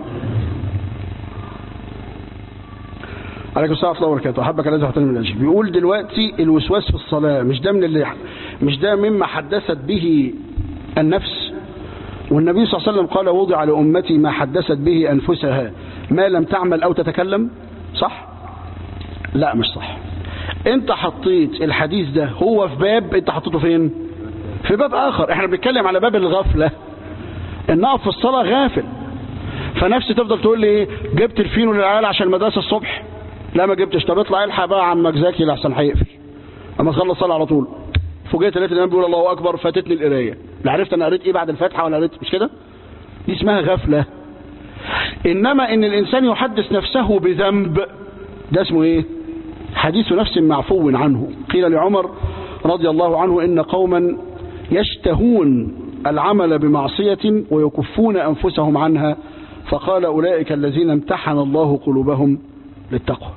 A: عليكم السلام ورحمة الله وبركاته أحبك الذي أحترم من الأجل بيقول دلوقتي الوسواس في الصلاة مش ده من اللي مش ده مما حدثت به النفس والنبي صلى الله عليه وسلم قال وضع لأمتي ما حدثت به أنفسها ما لم تعمل أو تتكلم صح لا مش صح انت حطيت الحديث ده هو في باب انت حطيته فين في باب آخر احنا بنتكلم على باب الغفلة ان اقف في الصلاة غافل فنفسي تفضل تقول لي ايه جبت الفينو للعيال عشان المدرسة الصبح لا ما جبتش طب اطلع الحق بقى عمك زكي لحسن هيقفل اما تخلص صلاة على طول فوجئت لقيت الامام بيقول الله اكبر فاتتني القرايه لا عرفت انا قريت ايه بعد الفاتحه ولا قريت مش كده دي اسمها غفله انما ان الانسان يحدث نفسه بذنب ده اسمه ايه حديث نفس معفو عنه قيل لعمر رضي الله عنه ان قوما يشتهون العمل بمعصيه ويكفون انفسهم عنها فقال اولئك الذين امتحن الله قلوبهم للتقوى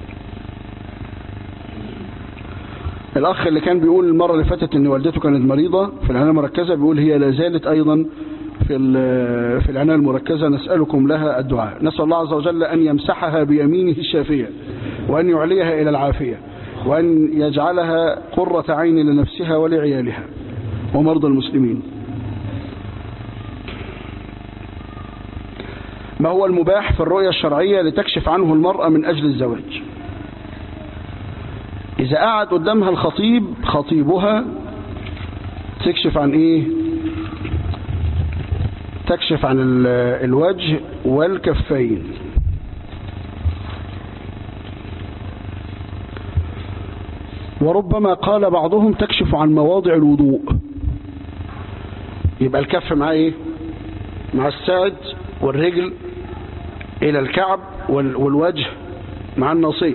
A: الأخ اللي كان بيقول المرة اللي فاتت إن والدته كانت مريضة في العناية المركزة بيقول هي لا زالت أيضا في ال- في العناية المركزة نسألكم لها الدعاء نسأل الله عز وجل أن يمسحها بيمينه الشافية وأن يعليها إلى العافية وأن يجعلها قرة عين لنفسها ولعيالها ومرضى المسلمين ما هو المباح في الرؤية الشرعية لتكشف عنه المرأة من أجل الزواج إذا قعد قدامها الخطيب خطيبها تكشف عن إيه تكشف عن ال- الوجه والكفين وربما قال بعضهم تكشف عن مواضع الوضوء يبقى الكف مع ايه مع الساعد والرجل الى الكعب وال- والوجه مع الناصيه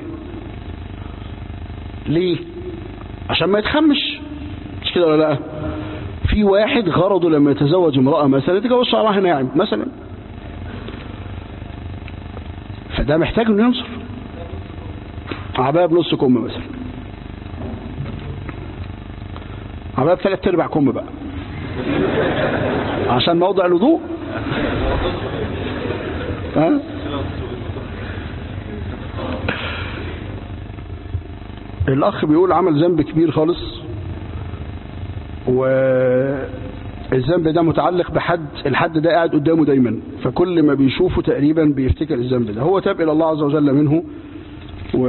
A: ليه عشان ما يتخمش مش كده ولا لا في واحد غرضه لما يتزوج امرأة مثلا يتجوز شعرها ناعم مثلا فده محتاج انه ينصر عباية بنص كم مثلا عباية بثلاث ارباع كم بقى عشان موضع الوضوء ها الأخ بيقول عمل ذنب كبير خالص والذنب ده متعلق بحد الحد ده قاعد قدامه دايما فكل ما بيشوفه تقريبا بيفتكر الذنب ده هو تاب إلى الله عز وجل منه و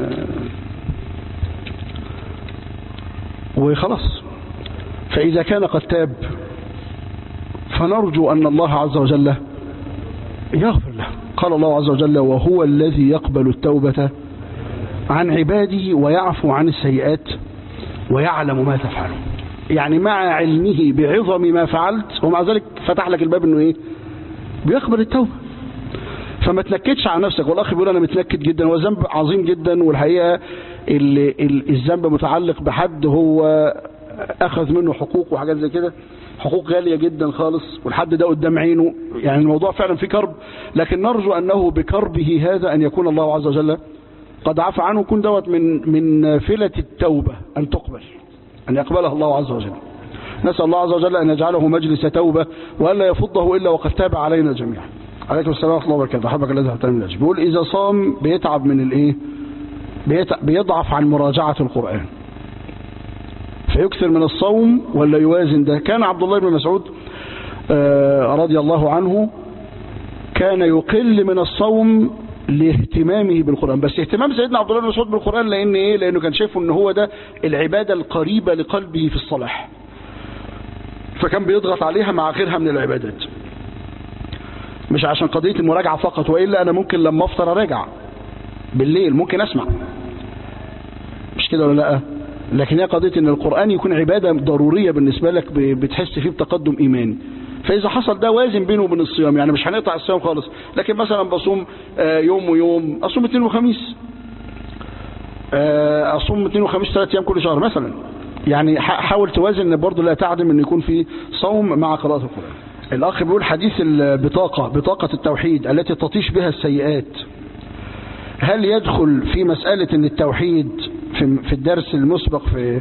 A: وخلاص فإذا كان قد تاب فنرجو أن الله عز وجل يغفر له قال الله عز وجل وهو الذي يقبل التوبة عن عباده ويعفو عن السيئات ويعلم ما تفعلون يعني مع علمه بعظم ما فعلت ومع ذلك فتح لك الباب انه ايه بيقبل التوبة فما تنكدش على نفسك والاخ بيقول انا متنكد جدا هو ذنب عظيم جدا والحقيقة ال- ال- الذنب متعلق بحد هو اخذ منه حقوق وحاجات زي كده حقوق غالية جدا خالص والحد ده قدام عينه يعني الموضوع فعلا فيه كرب لكن نرجو انه بكربه هذا ان يكون الله عز وجل قد عفى عنه كن دوت من من نافلة التوبة أن تقبل أن يقبلها الله عز وجل نسأل الله عز وجل أن يجعله مجلس توبة وألا يفضه إلا وقد تاب علينا جميعا عليكم السلام ورحمة الله وبركاته حبك الذي هتعلم من الأجل بيقول إذا صام بيتعب من الإيه بيضعف عن مراجعة القرآن فيكثر من الصوم ولا يوازن ده كان عبد الله بن مسعود رضي الله عنه كان يقل من الصوم لاهتمامه بالقرآن بس اهتمام سيدنا عبد الله بن مسعود بالقرآن لأن إيه لأنه كان شايفه أن هو ده العبادة القريبة لقلبه في الصلاح فكان بيضغط عليها مع غيرها من العبادات مش عشان قضية المراجعة فقط وإلا أنا ممكن لما أفطر أراجع بالليل ممكن أسمع مش كده ولا لا لكن هي قضية أن القرآن يكون عبادة ضرورية بالنسبة لك بتحس فيه بتقدم إيماني فإذا حصل ده وازن بينه وبين الصيام يعني مش هنقطع الصيام خالص لكن مثلا بصوم يوم ويوم أصوم اثنين وخميس أصوم اثنين وخميس ثلاث أيام كل شهر مثلا يعني حاول توازن ان برضه لا تعدم ان يكون في صوم مع قراءة القرآن الأخ بيقول حديث البطاقة بطاقة التوحيد التي تطيش بها السيئات هل يدخل في مسألة ان التوحيد في, في الدرس المسبق في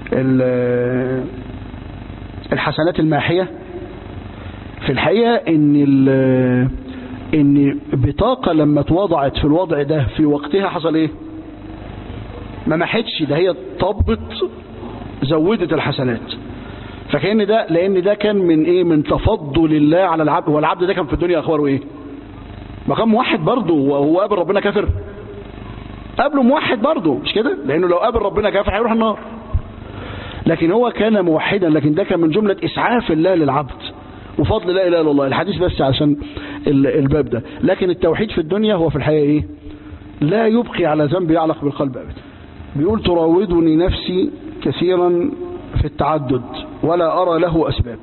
A: الحسنات الماحية في الحقيقة ان ان بطاقة لما اتوضعت في الوضع ده في وقتها حصل ايه ما محتش ده هي طبت زودت الحسنات فكأن ده لان ده كان من ايه من تفضل الله على العبد والعبد ده كان في الدنيا اخباره ايه ما كان موحد برضه وهو قابل ربنا كافر قابله موحد برضه مش كده لانه لو قابل ربنا كافر هيروح النار لكن هو كان موحدا لكن ده كان من جملة اسعاف الله للعبد وفضل لا اله الا الله الحديث بس عشان الباب ده لكن التوحيد في الدنيا هو في الحقيقة ايه لا يبقي على ذنب يعلق بالقلب ابدا بيقول تراودني نفسي كثيرا في التعدد ولا أرى له أسباب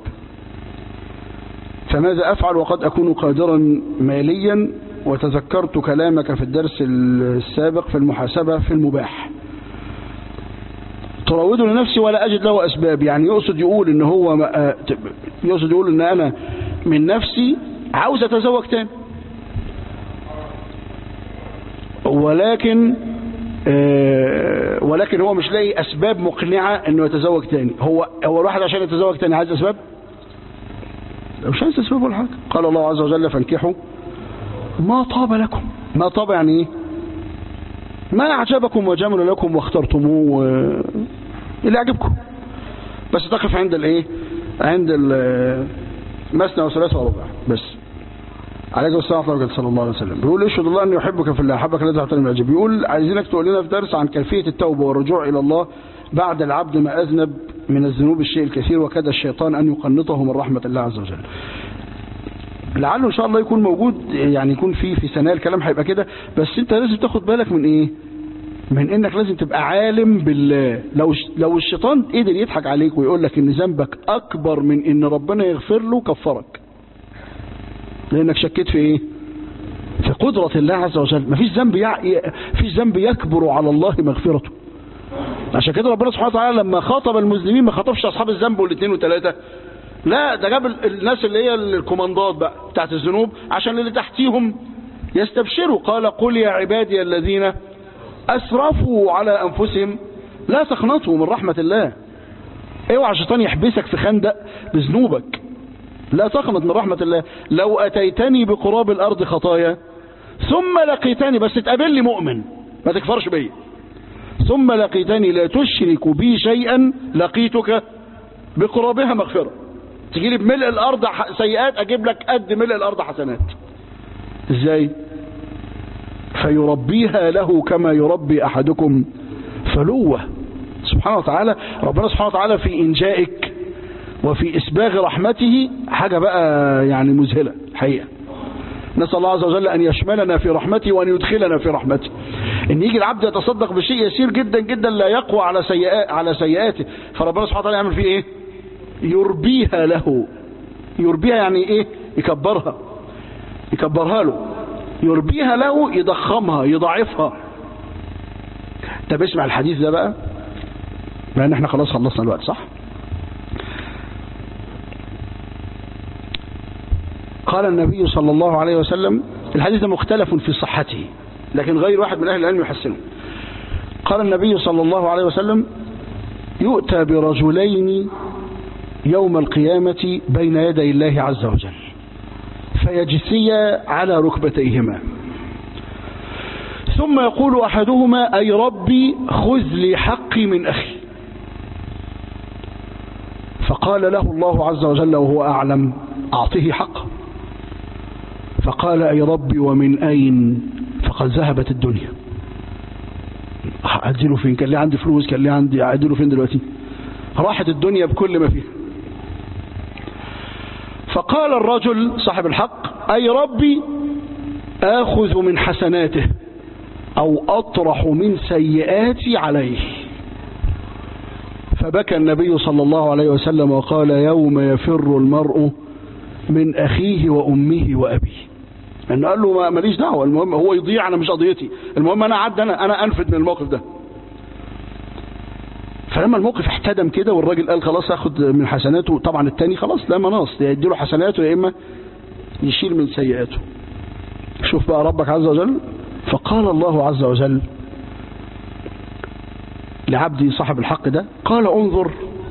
A: فماذا أفعل وقد أكون قادرا ماليا وتذكرت كلامك في الدرس السابق في المحاسبة في المباح تراود لنفسي ولا أجد له أسباب يعني يقصد يقول إن هو يقصد يقول إن أنا من نفسي عاوز أتزوج تاني ولكن ولكن هو مش لاقي أسباب مقنعة إنه يتزوج تاني هو هو الواحد عشان يتزوج تاني عايز أسباب مش عايز أسباب ولا حاجة قال الله عز وجل فانكحوا ما طاب لكم ما طاب يعني ايه ما أعجبكم وجمل لكم واخترتموه اللي أعجبكم بس تقف عند الايه عند المثنى وثلاثة وربع بس عليكم السلام ورحمة الله صلى الله عليه وسلم بيقول اشهد الله أن يحبك في الله أحبك الذي أعطاني من العجب بيقول عايزينك تقول لنا في درس عن كيفية التوبة والرجوع إلى الله بعد العبد ما أذنب من الذنوب الشيء الكثير وكاد الشيطان أن يقنطه من رحمة الله عز وجل لعله ان شاء الله يكون موجود يعني يكون في في سنة الكلام هيبقى كده بس انت لازم تاخد بالك من ايه من انك لازم تبقى عالم بالله لو لو الشيطان قدر يضحك عليك ويقول لك ان ذنبك اكبر من ان ربنا يغفر له كفرك لانك شكيت في ايه في قدرة الله عز وجل مفيش ذنب يع... فيش ذنب يكبر على الله مغفرته عشان كده ربنا سبحانه وتعالى لما خاطب المسلمين ما خاطبش اصحاب الذنب والاثنين والثلاثه لا ده جاب الناس اللي هي الكوماندات بقى بتاعت الذنوب عشان اللي تحتيهم يستبشروا قال قل يا عبادي الذين أسرفوا على أنفسهم لا تقنطوا من رحمة الله اوعى الشيطان يحبسك في خندق بذنوبك لا تقنط من رحمة الله لو أتيتني بقراب الأرض خطايا ثم لقيتني بس تقابل لي مؤمن ما تكفرش بيا ثم لقيتني لا تشرك بي شيئا لقيتك بقرابها مغفرة تجي لي بملء الأرض سيئات أجيب لك قد ملء الأرض حسنات ازاي فيربيها له كما يربي أحدكم فلوة سبحانه وتعالى ربنا سبحانه وتعالى في إنجائك وفي إسباغ رحمته حاجة بقى يعني مذهلة حقيقة نسأل الله عز وجل أن يشملنا في رحمته وأن يدخلنا في رحمته إن يجي العبد يتصدق بشيء يسير جدا جدا لا يقوى على سيئات على سيئاته فربنا سبحانه وتعالى يعمل فيه إيه يربيها له يربيها يعني إيه يكبرها يكبرها له يربيها له يضخمها يضعفها طب اسمع الحديث ده بقى لأن احنا خلاص خلصنا الوقت صح قال النبي صلى الله عليه وسلم الحديث ده مختلف في صحته لكن غير واحد من أهل العلم يحسنه قال النبي صلى الله عليه وسلم يؤتى برجلين يوم القيامة بين يدي الله عز وجل فيجثيا على ركبتيهما ثم يقول أحدهما أي ربي خذ لي حقي من أخي فقال له الله عز وجل وهو أعلم أعطيه حقه فقال أي ربي ومن أين فقد ذهبت الدنيا أديله فين كان لي عندي فلوس كان لي عندي أديله فين دلوقتي راحت الدنيا بكل ما فيها فقال الرجل صاحب الحق أي ربي آخذ من حسناته أو أطرح من سيئاتي عليه فبكى النبي صلى الله عليه وسلم وقال يوم يفر المرء من أخيه وأمه وأبيه أنه قال له ما ماليش دعوة المهم هو يضيع أنا مش قضيتي المهم أنا عد أنا, أنا أنفد من الموقف ده فلما الموقف احتدم كده والراجل قال خلاص اخد من حسناته طبعا التاني خلاص لا مناص يا يديله حسناته يا اما يشيل من سيئاته شوف بقى ربك عز وجل فقال الله عز وجل لعبدي صاحب الحق ده قال انظر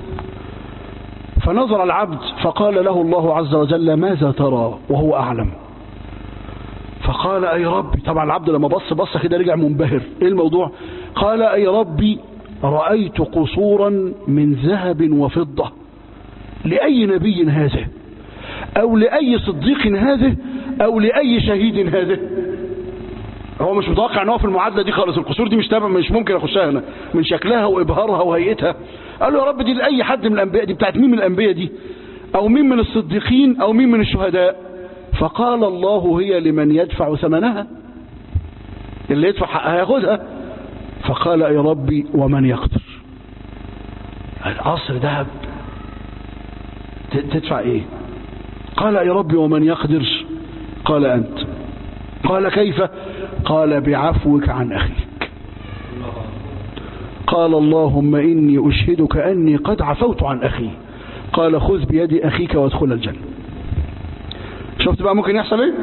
A: فنظر العبد فقال له الله عز وجل ماذا ترى وهو أعلم فقال أي ربي طبعا العبد لما بص بص كده رجع منبهر إيه الموضوع قال أي ربي رأيت قصورا من ذهب وفضة لأي نبي هذا أو لأي صديق هذا أو لأي شهيد هذا هو مش متوقع ان هو في المعادله دي خالص القصور دي مش تابع مش ممكن اخشها انا من شكلها وابهارها وهيئتها قال له يا رب دي لاي حد من الانبياء دي بتاعت مين من الانبياء دي او مين من الصديقين او مين من الشهداء فقال الله هي لمن يدفع ثمنها اللي يدفع حقها ياخدها فقال يا ربي ومن يقدر القصر ذهب تدفع ايه قال يا ربي ومن يقدر قال انت قال كيف قال بعفوك عن أخيك قال اللهم إني أشهدك أني قد عفوت عن أخي قال خذ بيد أخيك وادخل الجنة شفت بقى ممكن يحصل ايه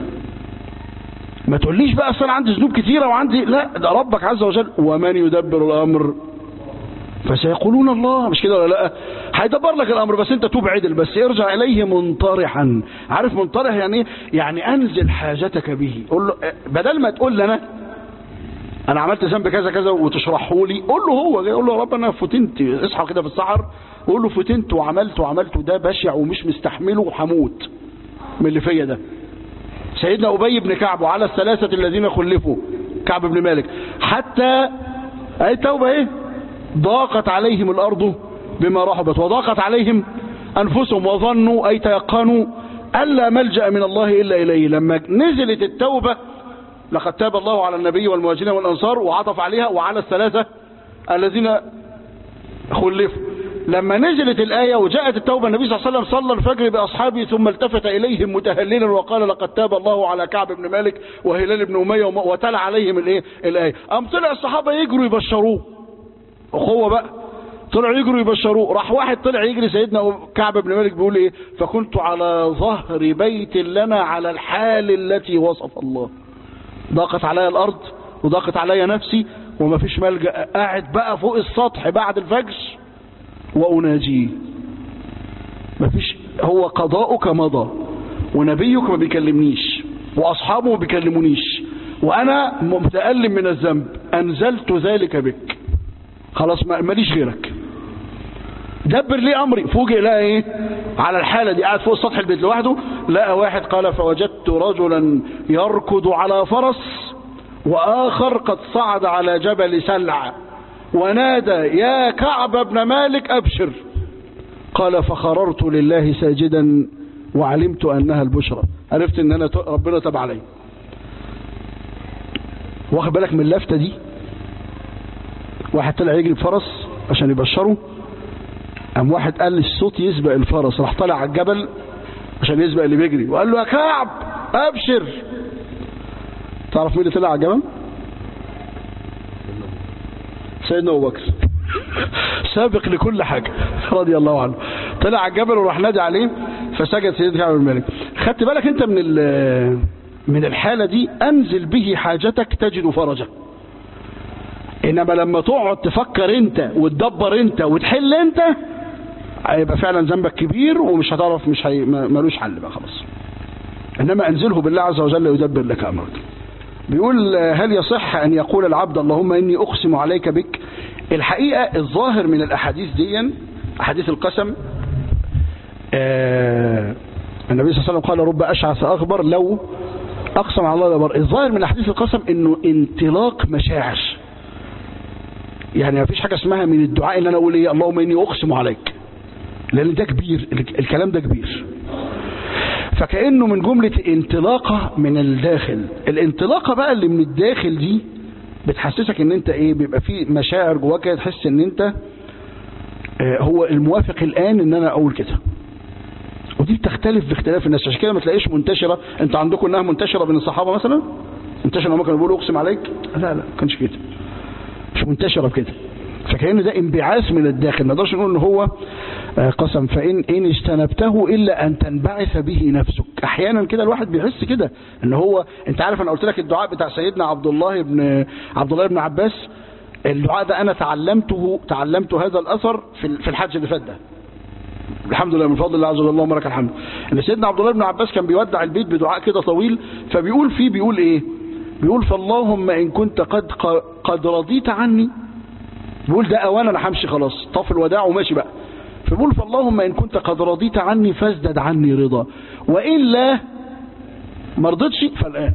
A: ما تقوليش بقى اصل عندي ذنوب كثيرة وعندي لا ده ربك عز وجل ومن يدبر الأمر فسيقولون الله مش كده ولا لا هيدبر لك الامر بس انت توب عدل بس ارجع اليه منطرحا عارف منطرح يعني ايه يعني انزل حاجتك به قول له بدل ما تقول لي انا انا عملت ذنب كذا كذا وتشرحه لي قول له هو قول له يا رب انا فتنت اصحى كده في السحر قول له فتنت وعملت وعملت ده بشع ومش مستحمله وهموت من اللي فيا ده سيدنا ابي بن كعب وعلى الثلاثه الذين خلفوا كعب بن مالك حتى اي توبه ايه ضاقت عليهم الأرض بما رحبت وضاقت عليهم أنفسهم وظنوا أي تيقنوا ألا ملجأ من الله إلا إليه لما نزلت التوبة لقد تاب الله على النبي والمهاجرين والأنصار وعطف عليها وعلى الثلاثة الذين خلفوا لما نزلت الآية وجاءت التوبة النبي صلى الله عليه وسلم صلى الفجر بأصحابه ثم التفت إليهم متهللا وقال لقد تاب الله على كعب بن مالك وهلال بن أمية وتلا عليهم الإيه الآية أم طلع الصحابة يجروا يبشروه اخوه بقى طلعوا يجروا يبشروه راح واحد طلع يجري سيدنا كعب بن مالك بيقول ايه فكنت على ظهر بيت لنا على الحال التي وصف الله ضاقت علي الارض وضاقت علي نفسي وما فيش ملجأ قاعد بقى فوق السطح بعد الفجر واناجيه ما فيش هو قضاؤك مضى ونبيك ما بيكلمنيش واصحابه ما بيكلمونيش وانا متألم من الذنب انزلت ذلك بك خلاص ماليش غيرك دبر لي امري فوجئ لقى ايه على الحاله دي قاعد فوق سطح البيت لوحده لقى واحد قال فوجدت رجلا يركض على فرس واخر قد صعد على جبل سلع ونادى يا كعب بن مالك ابشر قال فخررت لله ساجدا وعلمت انها البشرى عرفت ان انا ربنا تاب علي واخد بالك من اللفته دي واحد طلع يجري بفرس عشان يبشره قام واحد قال الصوت يسبق الفرس راح طالع على الجبل عشان يسبق اللي بيجري وقال له يا كعب ابشر تعرف مين اللي طلع على الجبل سيدنا ابو بكر سابق لكل حاجه رضي الله عنه طلع على الجبل وراح نادي عليه فسجد سيدنا كعب بن مالك خدت بالك انت من من الحاله دي انزل به حاجتك تجد فرجا انما لما تقعد تفكر انت وتدبر انت وتحل انت هيبقى فعلا ذنبك كبير ومش هتعرف مش هي ملوش حل بقى خلاص انما انزله بالله عز وجل يدبر لك امرك بيقول هل يصح ان يقول العبد اللهم اني اقسم عليك بك الحقيقه الظاهر من الاحاديث دي احاديث القسم آه النبي صلى الله عليه وسلم قال رب اشعث اخبر لو اقسم على الله لبر الظاهر من احاديث القسم انه انطلاق مشاعر يعني ما فيش حاجه اسمها من الدعاء ان انا اقول ايه اللهم اني اقسم عليك لان ده كبير الكلام ده كبير فكأنه من جملة انطلاقة من الداخل الانطلاقة بقى اللي من الداخل دي بتحسسك ان انت ايه بيبقى في مشاعر جواك كده تحس ان انت اه هو الموافق الان ان انا اقول كده ودي بتختلف باختلاف الناس عشان كده ما تلاقيش منتشرة انت عندكم انها منتشرة بين الصحابة مثلا منتشرة هم كانوا بيقولوا اقسم عليك لا لا ما كانش كده مش منتشرة بكده فكأن ده انبعاث من الداخل ما نقدرش نقول ان هو قسم فإن إن اجتنبته إلا أن تنبعث به نفسك أحيانا كده الواحد بيحس كده ان هو أنت عارف أنا قلت لك الدعاء بتاع سيدنا عبد الله بن عبد الله بن عباس الدعاء ده أنا تعلمته تعلمت هذا الأثر في في الحج اللي فات ده الحمد لله من فضل الله عز وجل اللهم لك الحمد ان سيدنا عبد الله بن عباس كان بيودع البيت بدعاء كده طويل فبيقول فيه بيقول ايه بيقول فاللهم ان كنت قد قد رضيت عني بيقول ده اوان انا همشي خلاص طاف الوداع وماشي بقى فبيقول فاللهم ان كنت قد رضيت عني فازدد عني رضا والا ما رضيتش فالان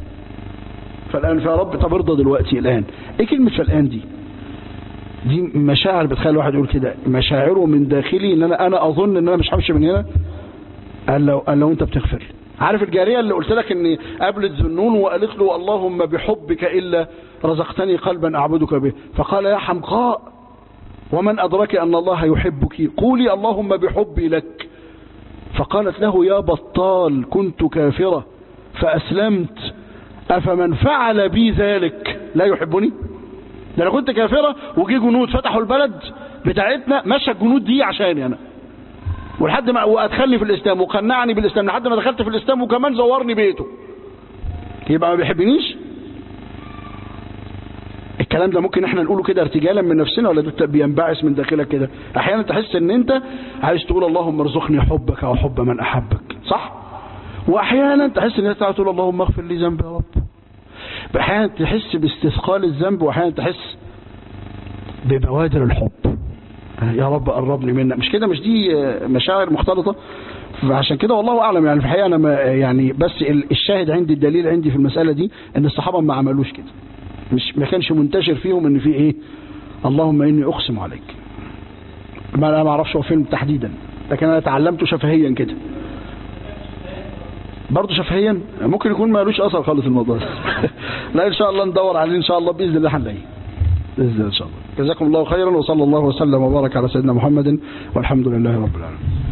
A: فالان فيا رب طب ارضى دلوقتي الان ايه كلمه فالان دي دي مشاعر بتخلي الواحد يقول كده مشاعره من داخلي ان انا انا اظن ان انا مش همشي من هنا قال لو قال لو انت بتغفر عارف الجاريه اللي قلت لك ان قابلت ذنون وقالت له اللهم بحبك الا رزقتني قلبا اعبدك به فقال يا حمقاء ومن ادرك ان الله يحبك قولي اللهم بحبي لك فقالت له يا بطال كنت كافره فاسلمت افمن فعل بي ذلك لا يحبني ده انا كنت كافرة وجي جنود فتحوا البلد بتاعتنا مشى الجنود دي عشاني انا ولحد ما وادخلني في الاسلام وقنعني بالاسلام لحد ما دخلت في الاسلام وكمان زورني بيته يبقى ما بيحبنيش الكلام ده ممكن احنا نقوله كده ارتجالا من نفسنا ولا ده بينبعث من داخلك كده احيانا تحس ان انت عايز تقول اللهم ارزقني حبك وحب من احبك صح واحيانا تحس ان انت تقول اللهم اغفر لي ذنبي يا رب احيانا تحس باستثقال الذنب واحيانا تحس ببوادر الحب يا رب قربني منك مش كده مش دي مشاعر مختلطة فعشان كده والله اعلم يعني في الحقيقه انا ما يعني بس الشاهد عندي الدليل عندي في المساله دي ان الصحابه ما عملوش كده مش ما كانش منتشر فيهم ان في ايه اللهم اني اقسم عليك ما انا ما اعرفش هو فين تحديدا لكن انا تعلمته شفهيا كده برضه شفهيا ممكن يكون مالوش اثر خالص الموضوع ده لا ان شاء الله ندور عليه ان شاء الله باذن الله هنلاقيه باذن الله ان شاء الله جزاكم الله خيرا وصلى الله وسلم وبارك على سيدنا محمد والحمد لله رب العالمين